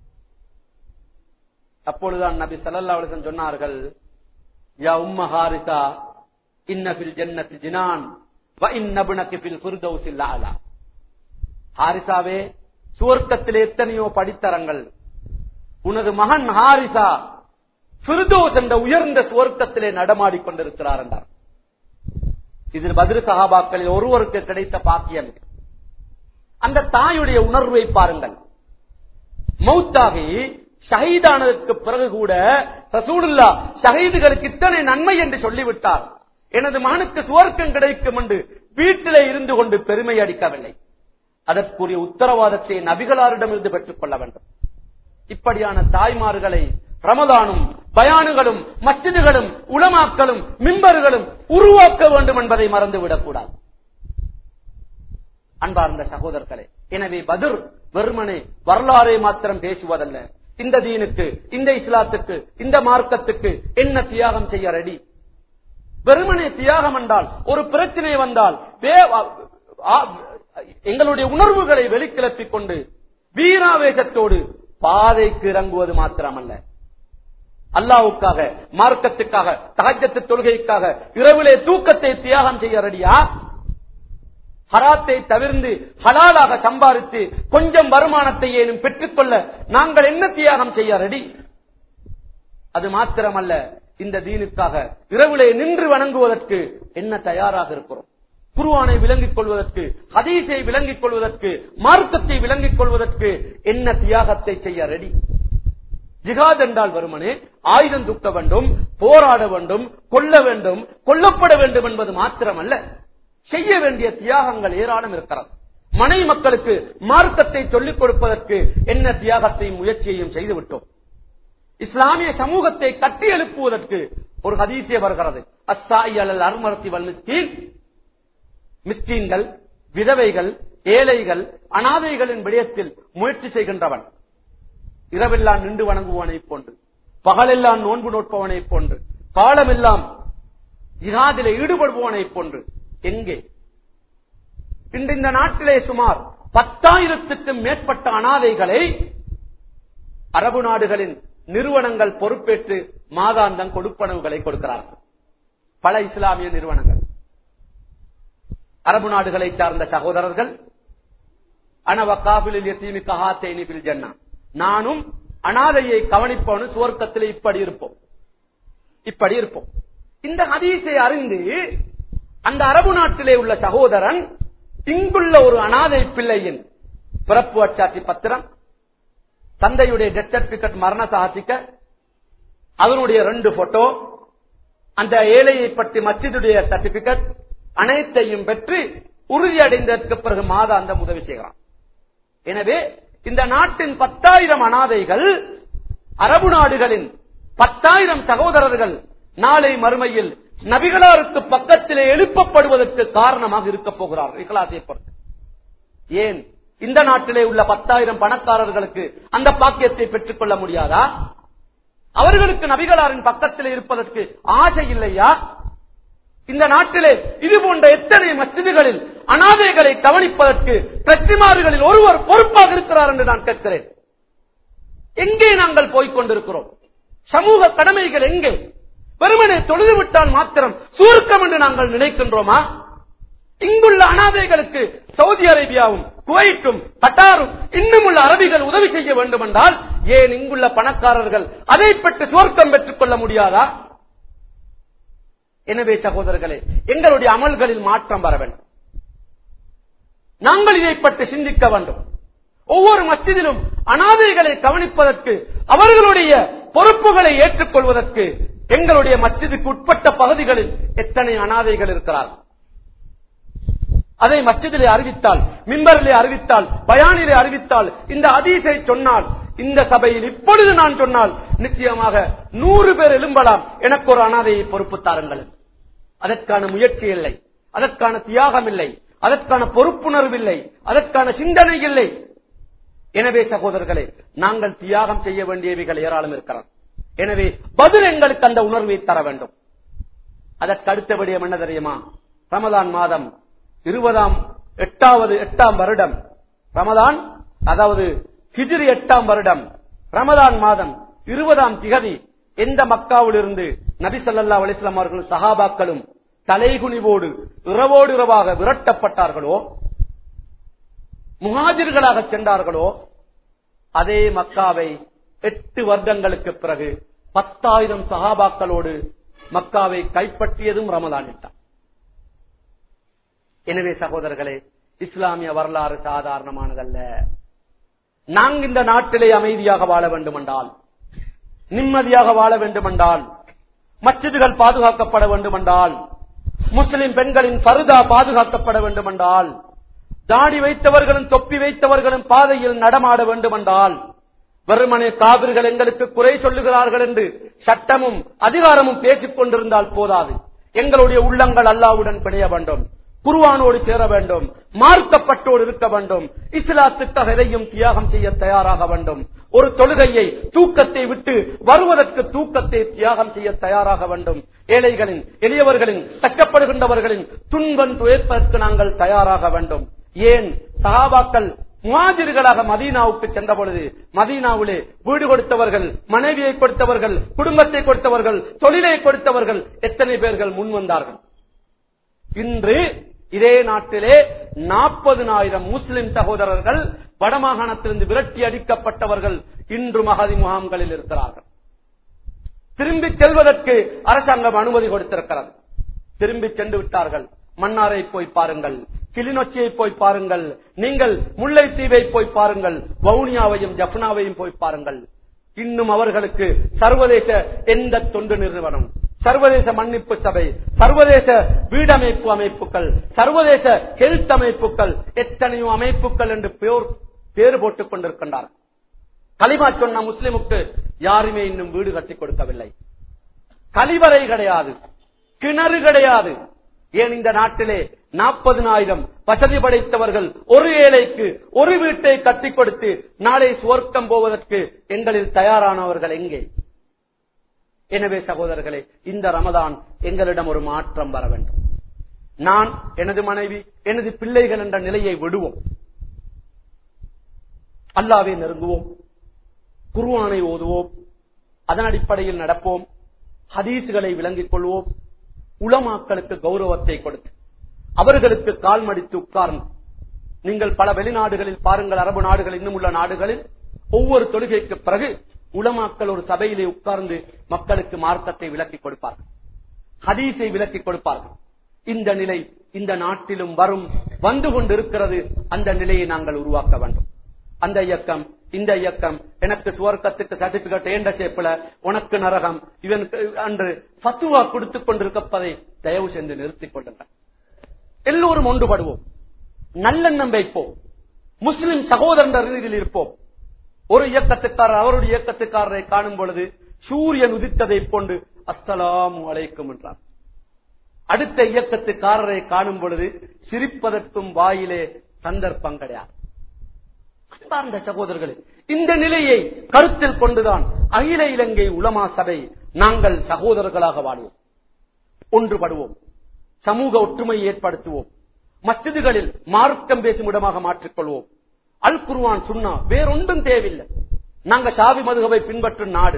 Speaker 1: அப்பொழுதுதான் நபி ஸல்லல்லாஹு அலைஹி வஸல்லம் சொன்னார்கள் யா உம்ம ஹாரிசா இன்ன ஃபில் ஜன்னத்தி ஜினான் வ இன்ன இப்னக ஃபில் ஃபிர்தௌஸில் அலா ஹாரிசாவே சுவர்க்கத்திலே எத்தனையோ படித்தரங்கள் உனது மகன் ஹாரிசா ஃபிர்தௌஸ் என்ற உயர்ந்த சுவர்க்கத்திலே நடமாடிக் கொண்டிருக்கிறார் என்றார் இதில் பதில் சகாபாக்களில் ஒருவருக்கு கிடைத்த பாக்கியம் இது. அந்த தாயுடைய உணர்வை பாருங்கள் மௌத்தாகி ஷஹீதானதற்கு பிறகு கூட ரசூலுல்லா ஷஹீதுகளுக்கு இத்தனை நன்மை என்று சொல்லிவிட்டார் எனது மகனுக்கு சுவர்க்கம் கிடைக்கும் என்று வீட்டிலே இருந்து கொண்டு பெருமை அடிக்கவில்லை அதற்குரிய உத்தரவாதத்தை நபிகளாரிடமிருந்து பெற்றுக் கொள்ள வேண்டும் இப்படியான தாய்மார்களை ரமதானும் பயானுகளும் மஸ்ஜிதுகளும் உலமாக்களும் மிம்பர்களும் உருவாக்க வேண்டும் என்பதை மறந்துவிடக் கூடாது அன்பார்ந்த சகோதரர்களே எனவே பதிர் வெறுமனே வரலாறை மாத்திரம் பேசுவதல்ல இந்த தீனுக்கு இந்த இஸ்லாத்துக்கு இந்த மார்க்கத்துக்கு என்ன தியாகம் செய்ய ரெடி வெறுமனே தியாகம் என்றால் ஒரு பிரச்சனை வந்தால் வே- ஆ- எங்களுடைய உணர்வுகளை வெளிக்கிளப்பிக் கொண்டு வீராவேசத்தோடு பாதைக்கு இறங்குவது மாத்திரமல்ல அல்லாவுக்காக மார்க்கத்துக்காக தகஜத்து தொழுகைக்காக இரவிலே தூக்கத்தை தியாகம் செய்ய ரெடியா ஹராத்தை தவிர்ந்து ஹலாலாக சம்பாதித்து கொஞ்சம் வருமானத்தை ஏனும் பெற்றுக்கொள்ள நாங்கள் என்ன தியாகம் செய்ய ரெடி அது மாத்திரமல்ல இந்த தீனுக்காக இரவிலே நின்று வணங்குவதற்கு என்ன தயாராக இருக்கிறோம் குருவானை விளங்கிக் கொள்வதற்கு ஹதீஸை விளங்கிக் கொள்வதற்கு மார்க்கத்தை விளங்கிக் கொள்வதற்கு என்ன தியாகத்தை செய்ய ரெடி ஜிகாத் என்றால் வருமனே ஆயுதம் தூக்க வேண்டும் போராட வேண்டும் கொல்ல வேண்டும் கொல்லப்பட வேண்டும் என்பது மாத்திரமல்ல செய்ய வேண்டிய தியாகங்கள் ஏராளம் இருக்கிறது மனை மக்களுக்கு மார்க்கத்தை சொல்லிக் கொடுப்பதற்கு என்ன தியாகத்தையும் முயற்சியையும் செய்து விட்டோம் இஸ்லாமிய சமூகத்தை கட்டி எழுப்புவதற்கு ஒரு ஹதீசே வருகிறது அஸ்ஸாயி அலல் அருமரத்தி வல் மிஸ்கீன் மிஸ்கீன்கள் விதவைகள் ஏழைகள் அனாதைகளின் விடயத்தில் முயற்சி செய்கின்றவன் இரவெல்லாம் நின்று வணங்குவனை போன்று பகலெல்லாம் நோன்பு நோட்பவனை போன்று காலமெல்லாம் ஜிஹாதிலே ஈடுபடுபவனை போன்று எங்கே இன்று இந்த நாட்டிலே சுமார் பத்தாயிரத்துக்கும் மேற்பட்ட அனாதைகளை அரபு நாடுகளின் நிறுவனங்கள் பொறுப்பேற்று மாதாந்தம் கொடுப்பனவுகளை கொடுக்கிறார்கள் பல இஸ்லாமிய நிறுவனங்கள் அரபு நாடுகளை சார்ந்த சகோதரர்கள் அனவக்காபிலில் எத்தீமி கஹாத்தேனி பில் ஜன்னா நானும் அனாதையை கவனிப்பவனு சுவர்க்கத்தில் இப்படி இருப்போம் இப்படி இருப்போம் இந்த ஹதீஸை அறிந்து அந்த அரபு நாட்டிலே உள்ள சகோதரன் இங்குள்ள ஒரு அனாதை பிள்ளையின் பிறப்பு அச்சாட்சி பத்திரம் தந்தையுடைய டெத் சர்டிபிகேட் மரண சாத்திக்க அதனுடைய ரெண்டு போட்டோ அந்த ஏழையை பற்றி மஸ்ஜிதுடைய சர்டிபிகேட் அனைத்தையும் பெற்று உறுதியடைந்ததற்கு பிறகு மாதாந்தம் உதவி செய்கிறான் எனவே இந்த நாட்டின் பத்தாயிரம் அனாதைகள் அரபு நாடுகளின் பத்தாயிரம் சகோதரர்கள் நாளை மறுமையில் நபிகளாருக்கு பக்கத்திலே எழுப்பப்படுவதற்கு காரணமாக இருக்க போகிறார் இகலாசை பொறுத்து ஏன் இந்த நாட்டிலே உள்ள பத்தாயிரம் பணக்காரர்களுக்கு அந்த பாக்கியத்தை பெற்றுக் கொள்ள முடியாதா அவர்களுக்கு நபிகளாரின் பக்கத்தில் இருப்பதற்கு ஆசை இல்லையா இந்த நாட்டிலே இது போன்ற எத்தனை மசிதிகளில் அனாதைகளை கவனிப்பதற்கு பிரச்சிமாறுகளில் ஒருவர் பொறுப்பாக இருக்கிறார் என்று நான் கேட்கிறேன் எங்கே நாங்கள் போய்க் கொண்டிருக்கிறோம் சமூக கடமைகள் எங்கே வெறுமனே தொழுது விட்டால் மாத்திரம் சுருக்கம் என்று நாங்கள் நினைக்கின்றோமா இங்குள்ள அனாதைகளுக்கு சவுதி அரேபியாவும் குவைட்டும் கட்டாரும் இன்னும் உள்ள அரபிகள் உதவி செய்ய வேண்டும் என்றால் ஏன் இங்குள்ள பணக்காரர்கள் அதை பெற்று சுவர்க்கம் பெற்றுக் கொள்ள முடியாதா எனவே சகோதரர்களே எங்களுடைய அமல்களில் மாற்றம் வர வேண்டும் நாங்கள் இதை பற்றி சிந்திக்க வேண்டும் ஒவ்வொரு மஸ்ஜிதிலும் அனாதைகளை கவனிப்பதற்கு அவர்களுடைய பொறுப்புகளை ஏற்றுக்கொள்வதற்கு எங்களுடைய மஸ்ஜிதுக்கு உட்பட்ட பகுதிகளில் எத்தனை அனாதைகள் இருக்கிறார்கள் அதை மஸ்ஜிதிலே அறிவித்தால் மின்பரிலே அறிவித்தால் பயானிலே அறிவித்தால் இந்த அதீசை சொன்னால் இந்த சபையில் இப்பொழுது நான் சொன்னால் நிச்சயமாக நூறு பேர் எழும்பலாம் எனக்கு ஒரு அனாதையை பொறுப்பு தாருங்கள் அதற்கான முயற்சி இல்லை அதற்கான தியாகம் இல்லை அதற்கான பொறுப்புணர்வு இல்லை அதற்கான சிந்தனை இல்லை எனவே சகோதரர்களே நாங்கள் தியாகம் செய்ய வேண்டியவைகள் ஏராளம் இருக்கிறோம் எனவே பதில் எங்களுக்கு அந்த உணர்வை தர வேண்டும் அதற்கு அடுத்த விடயம் என்ன தெரியுமா ரமதான் மாதம் இருபதாம் எட்டாவது எட்டாம் வருடம் ரமதான் அதாவது ஹிஜ்ரி எட்டாம் வருடம் ரமதான் மாதம் இருபதாம் திகதி எந்த மக்காவில் இருந்து நபி சொல்லா அலிஸ்லாம் அவர்களும் சஹாபாக்களும் தலைகுனிவோடு இரவோடு இரவாக விரட்டப்பட்டார்களோ முகாஜிர்களாக சென்றார்களோ அதே மக்காவை எட்டு வருடங்களுக்கு பிறகு பத்தாயிரம் சஹாபாக்களோடு மக்காவை கைப்பற்றியதும் ரமதான் இட்டார் எனவே சகோதரர்களே இஸ்லாமிய வரலாறு சாதாரணமானதல்ல நாங்கள் இந்த நாட்டிலே அமைதியாக வாழ வேண்டுமென்றால் நிம்மதியாக வாழ வேண்டுமென்றால் மச்சிதுகள் பாதுகாக்கப்பட வேண்டுமென்றால் முஸ்லிம் பெண்களின் பருதா பாதுகாக்கப்பட வேண்டுமென்றால் தாடி வைத்தவர்களும் தொப்பி வைத்தவர்களும் பாதையில் நடமாட வேண்டுமென்றால் வெறுமனே காவிர்கள் எங்களுக்கு குறை சொல்லுகிறார்கள் என்று சட்டமும் அதிகாரமும் பேசிக் கொண்டிருந்தால் போதாது எங்களுடைய உள்ளங்கள் அல்லாவுடன் பிணைய வேண்டும் குருவானோடு சேர வேண்டும் மார்க்கப்பட்டோடு இருக்க வேண்டும் இஸ்லாத்துக்காக எதையும் தியாகம் செய்ய தயாராக வேண்டும் ஒரு தொழுகையை தூக்கத்தை விட்டு வருவதற்கு தூக்கத்தை தியாகம் செய்ய தயாராக வேண்டும் ஏழைகளின் எளியவர்களின் கஷ்டப்படுகின்றவர்களின் துன்பம் துயர்ப்பதற்கு நாங்கள் தயாராக வேண்டும் ஏன் சகாபாக்கள் முவாஜிர்களாக மதீனாவுக்கு சென்ற பொழுது மதீனாவிலே வீடு கொடுத்தவர்கள் மனைவியை கொடுத்தவர்கள் குடும்பத்தை கொடுத்தவர்கள் தொழிலை கொடுத்தவர்கள் எத்தனை பேர்கள் முன் வந்தார்கள் இன்று இதே நாட்டிலே நாற்பதுனாயிரம் முஸ்லிம் சகோதரர்கள் வடமாகாணத்திலிருந்து விரட்டி அடிக்கப்பட்டவர்கள் இன்று மகதி முகாம்களில் இருக்கிறார்கள் திரும்பி செல்வதற்கு அரசாங்கம் அனுமதி கொடுத்திருக்கிறது திரும்பி சென்று விட்டார்கள் மன்னாரை போய் பாருங்கள் கிளிநொச்சியை போய் பாருங்கள் நீங்கள் முல்லைத்தீவை போய் பாருங்கள் வவுனியாவையும் ஜப்னாவையும் போய் பாருங்கள் இன்னும் அவர்களுக்கு சர்வதேச எந்த தொண்டு நிறுவனம் சர்வதேச மன்னிப்பு சபை சர்வதேச வீடமைப்பு அமைப்புகள் சர்வதேச ஹெல்த் அமைப்புகள் எத்தனையோ அமைப்புகள் என்று பேர் பேறு போட்டுக் கொண்டிருக்கின்றார் களிமா சொன்ன முஸ்லிமுக்கு யாருமே இன்னும் வீடு கட்டி கொடுக்கவில்லை கழிவறை கிடையாது கிணறு கிடையாது ஏன் இந்த நாட்டிலே நாற்பதுனாயிரம் வசதி படைத்தவர்கள் ஒரு ஏழைக்கு ஒரு வீட்டை கட்டி கொடுத்து நாளை சுவர்க்கம் போவதற்கு எங்களில் தயாரானவர்கள் எங்கே எனவே சகோதரர்களே இந்த ரமதான் எங்களிடம் ஒரு மாற்றம் வர வேண்டும் நான் எனது மனைவி எனது பிள்ளைகள் என்ற நிலையை விடுவோம் அல்லாவே நெருங்குவோம் குருவானை ஓதுவோம் அதன் அடிப்படையில் நடப்போம் ஹதீசுகளை விளங்கிக் கொள்வோம் உளமாக்களுக்கு கௌரவத்தை கொடுத்து அவர்களுக்கு கால் மடித்து உட்கார்ந்து நீங்கள் பல வெளிநாடுகளில் பாருங்கள் அரபு நாடுகள் இன்னும் உள்ள நாடுகளில் ஒவ்வொரு தொழுகைக்கு பிறகு உளமாக்கள் ஒரு சபையிலே உட்கார்ந்து மக்களுக்கு மார்க்கத்தை விளக்கிக் கொடுப்பார்கள் ஹதீஸை விளக்கிக் கொடுப்பார்கள் இந்த நிலை இந்த நாட்டிலும் வரும் வந்து கொண்டிருக்கிறது அந்த நிலையை நாங்கள் உருவாக்க வேண்டும் அந்த இயக்கம் இந்த இயக்கம் எனக்கு சுவர்க்கத்துக்கு சர்டிபிகேட் ஏண்ட சேப்பில உனக்கு நரகம் இவனுக்கு அன்று பத்துவா கொடுத்துக் கொண்டிருப்பதை தயவு சென்று நிறுத்திக் கொள்ளுங்கள் எல்லோரும் ஒன்றுபடுவோம் நல்லெண்ணம் வைப்போம் முஸ்லிம் சகோதரர் ரீதியில் இருப்போம் ஒரு இயக்கத்துக்காரர் அவருடைய இயக்கத்துக்காரரை காணும் பொழுது சூரியன் உதித்ததை போன்று அஸ்ஸலாமு அலைக்கும் என்றார் அடுத்த இயக்கத்துக்காரரை காணும் பொழுது சிரிப்பதற்கும் வாயிலே சந்தர்ப்பம் கிடையாது அன்பார்ந்த சகோதரர்களே இந்த நிலையை கருத்தில் கொண்டுதான் அகில இலங்கை உலமா சபை நாங்கள் சகோதரர்களாக வாழ்வோம் ஒன்றுபடுவோம் சமூக ஒற்றுமை ஏற்படுத்துவோம் மஸ்ஜிதுகளில் மார்க்கம் பேசும் இடமாக மாற்றிக்கொள்வோம் அல் குருவான் சுன்னா வேறொன்றும் தேவையில்லை நாங்க ஷாவி மதுகவை பின்பற்றும் நாடு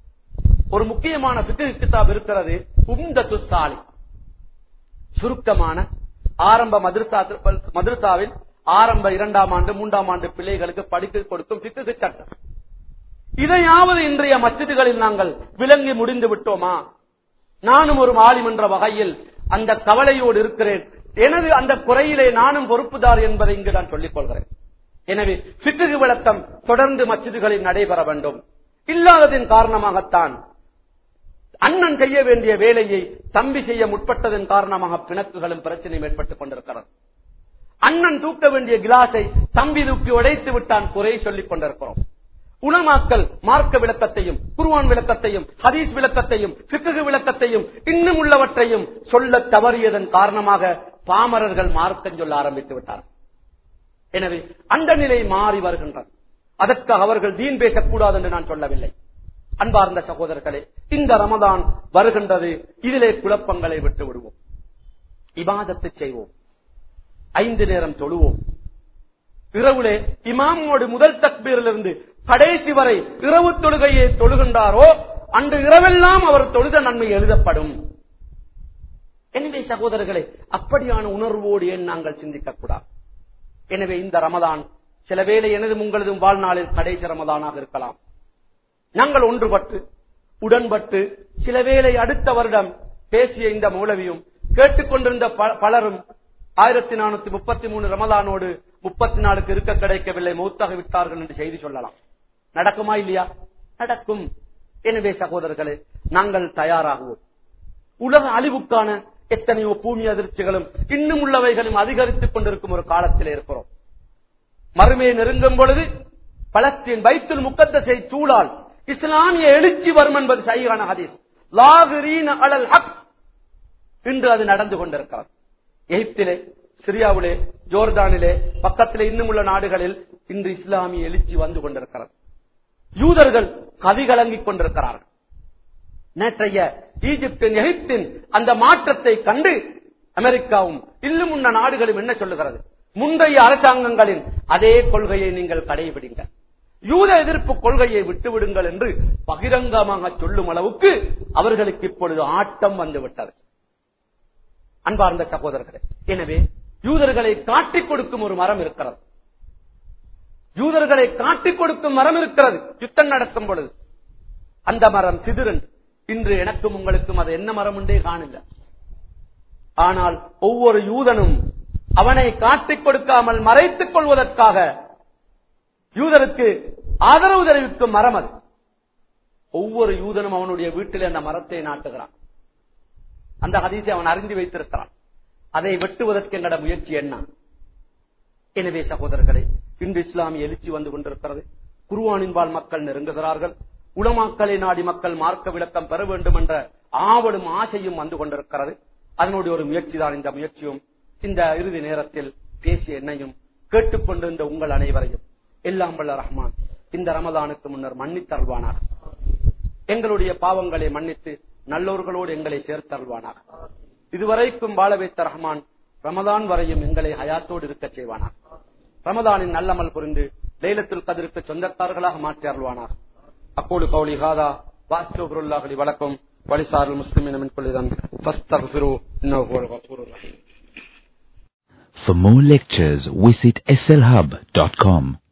Speaker 1: ஒரு முக்கியமான பிக்கு கிதாப் இருக்கிறது உம்தத்து சாலி சுருக்கமான ஆரம்ப மதுரசா மதுரசாவில் ஆரம்ப இரண்டாம் ஆண்டு மூன்றாம் ஆண்டு பிள்ளைகளுக்கு படிக்க கொடுக்கும் பிக்கு சட்டம் இதையாவது இன்றைய மஸ்ஜிதுகளில் நாங்கள் விளங்கி முடிந்து விட்டோமா நானும் ஒரு மாலிம் என்ற வகையில் அந்த கவலையோடு இருக்கிறேன் எனது அந்த குறையிலே நானும் பொறுப்புதார் என்பதை இங்கு நான் சொல்லிக் கொள்கிறேன் எனவே பிக்கு விளக்கம் தொடர்ந்து மஸ்ஜிதுகளில் நடைபெற வேண்டும் இல்லாததின் காரணமாகத்தான் அண்ணன் செய்ய வேண்டிய வேலையை தம்பி செய்ய முற்பட்டதன் காரணமாக பிணக்குகளும் பிரச்சனையும் ஏற்பட்டுக் கொண்டிருக்கிறது அண்ணன் தூக்க வேண்டிய கிளாஸை தம்பி தூக்கி உடைத்து விட்டான் குறை சொல்லிக் கொண்டிருக்கிறோம் உணமாக்கல் மார்க்க விளக்கத்தையும் குருவான் விளக்கத்தையும் ஹதீஸ் விளக்கத்தையும் பிக்கு விளக்கத்தையும் இன்னும் உள்ளவற்றையும் சொல்ல தவறியதன் காரணமாக பாமரர்கள் மார்க்கம் சொல்ல ஆரம்பித்து விட்டார் எனவே அந்த நிலை மாறி வருகின்றது அதற்கு அவர்கள் தீன் பேசக்கூடாது என்று நான் சொல்லவில்லை அன்பார்ந்த சகோதரர்களே இந்த ரமதான் வருகின்றது இதிலே குழப்பங்களை விட்டு விடுவோம் இபாதத்தை செய்வோம் ஐந்து நேரம் தொழுவோம் இரவுலே இமாமோடு முதல் தக்பீரிலிருந்து கடைசி வரை இரவு தொழுகையை தொழுகின்றாரோ அன்று இரவெல்லாம் அவர் தொழுத நன்மை எழுதப்படும் எனவே சகோதரர்களே அப்படியான உணர்வோடு ஏன் நாங்கள் சிந்திக்க கூடாது எனவே இந்த ரமதான் சில வேளை எனதும் உங்களதும் வாழ்நாளில் கடைசி ரமதானாக இருக்கலாம் நாங்கள் ஒன்றுபட்டு உடன்பட்டு சில வேளை அடுத்த வருடம் பேசிய இந்த மூலவியும் கேட்டுக்கொண்டிருந்த பலரும் ஆயிரத்தி நானூத்தி முப்பத்தி மூணு ரமதானோடு முப்பத்தி நாலுக்கு இருக்க கிடைக்கவில்லை மௌத்தாக விட்டார்கள் என்று செய்தி சொல்லலாம் நடக்குமா இல்லையா நடக்கும் எனவே சகோதரர்களே நாங்கள் தயாராகுவோம் உலக அழிவுக்கான எத்தனையோ பூமி அதிர்ச்சிகளும் இன்னும் உள்ளவைகளும் அதிகரித்துக் கொண்டிருக்கும் ஒரு காலத்தில் இருக்கிறோம் மறுமையை நெருங்கும் பொழுது பலஸ்தீன் பைத்துல் முக்கத்தத்தை சூழால் இஸ்லாமிய எழுச்சி வரும் என்பது சரியான ஹதீஸ் லாகிரீன அலல் ஹக் இன்று அது நடந்து கொண்டிருக்கிறது எகிப்திலே சிரியாவிலே ஜோர்தானிலே பக்கத்திலே இன்னும் உள்ள நாடுகளில் இன்று இஸ்லாமிய எழுச்சி வந்து கொண்டிருக்கிறது யூதர்கள் கதிகலங்கிக் கொண்டிருக்கிறார்கள் நேற்றைய ஈஜிப்தின் எகிப்தின் அந்த மாற்றத்தை கண்டு அமெரிக்காவும் இன்னும் உள்ள நாடுகளும் என்ன சொல்லுகிறது முந்தைய அரசாங்கங்களின் அதே கொள்கையை நீங்கள் கடைபிடிங்க யூத எதிர்ப்பு கொள்கையை விட்டுவிடுங்கள் என்று பகிரங்கமாக சொல்லும் அளவுக்கு அவர்களுக்கு இப்பொழுது ஆட்டம் வந்துவிட்டது அன்பார்ந்த சகோதரர்களே எனவே யூதர்களை காட்டிக் கொடுக்கும் ஒரு மரம் இருக்கிறது யூதர்களை காட்டிக் கொடுக்கும் மரம் இருக்கிறது யுத்தம் நடக்கும் பொழுது அந்த மரம் சிதிரன் இன்று எனக்கும் உங்களுக்கும் அது என்ன மரம் உண்டே காணில்ல ஆனால் ஒவ்வொரு யூதனும் அவனை காட்டிக் கொடுக்காமல் மறைத்துக் கொள்வதற்காக யூதருக்கு ஆதரவு தெரிவிக்கும் மரம் அது ஒவ்வொரு யூதனும் அவனுடைய வீட்டில் அந்த மரத்தை நாட்டுகிறான் அந்த ஹதீஸை அவன் அறிந்து வைத்திருக்கிறான் அதை வெட்டுவதற்கு எங்கட முயற்சி என்ன எனவே சகோதரர்களே இன்று இஸ்லாமிய எழுச்சி வந்து கொண்டிருக்கிறது குருவானின்பால் மக்கள் நெருங்குகிறார்கள் உளமாக்களை நாடி மக்கள் மார்க்க விளக்கம் பெற வேண்டும் என்ற ஆவலும் ஆசையும் வந்து கொண்டிருக்கிறது அதனுடைய ஒரு முயற்சி தான் இந்த முயற்சியும் இந்த இறுதி நேரத்தில் பேசிய என்னையும் கேட்டுக்கொண்டிருந்த உங்கள் அனைவரையும் எல்லாம் வல்ல ரஹ்மான் இந்த ரமதானுக்கு முன்னர் மன்னித்தருள்வானாக எங்களுடைய பாவங்களை மன்னித்து நல்லோர்களோடு எங்களை சேர்த்தல்வானாக இதுவரைக்கும் வாழ வைத்த ரஹ்மான் ரமதான் வரையும் எங்களை ஹயாத்தோடு இருக்கச் செய்வானாக ரமதானின் நல்லமல் புரிந்து லைலத்துல் கதிருக்கு சொந்தக்காரர்களாக மாற்றி அருள்வானாக அக்கோடு கௌலி ஹாதா வாஸ்துல்லாஹலி வழக்கம் வலிசாருல் முஸ்லிமின் மின் குள்ளிதன் ஃபஸ்தக்ஃபிரு இன்னஹு ஹுவல் கஃபூருர் Rahim
Speaker 2: For more lectures, visit slhub.com.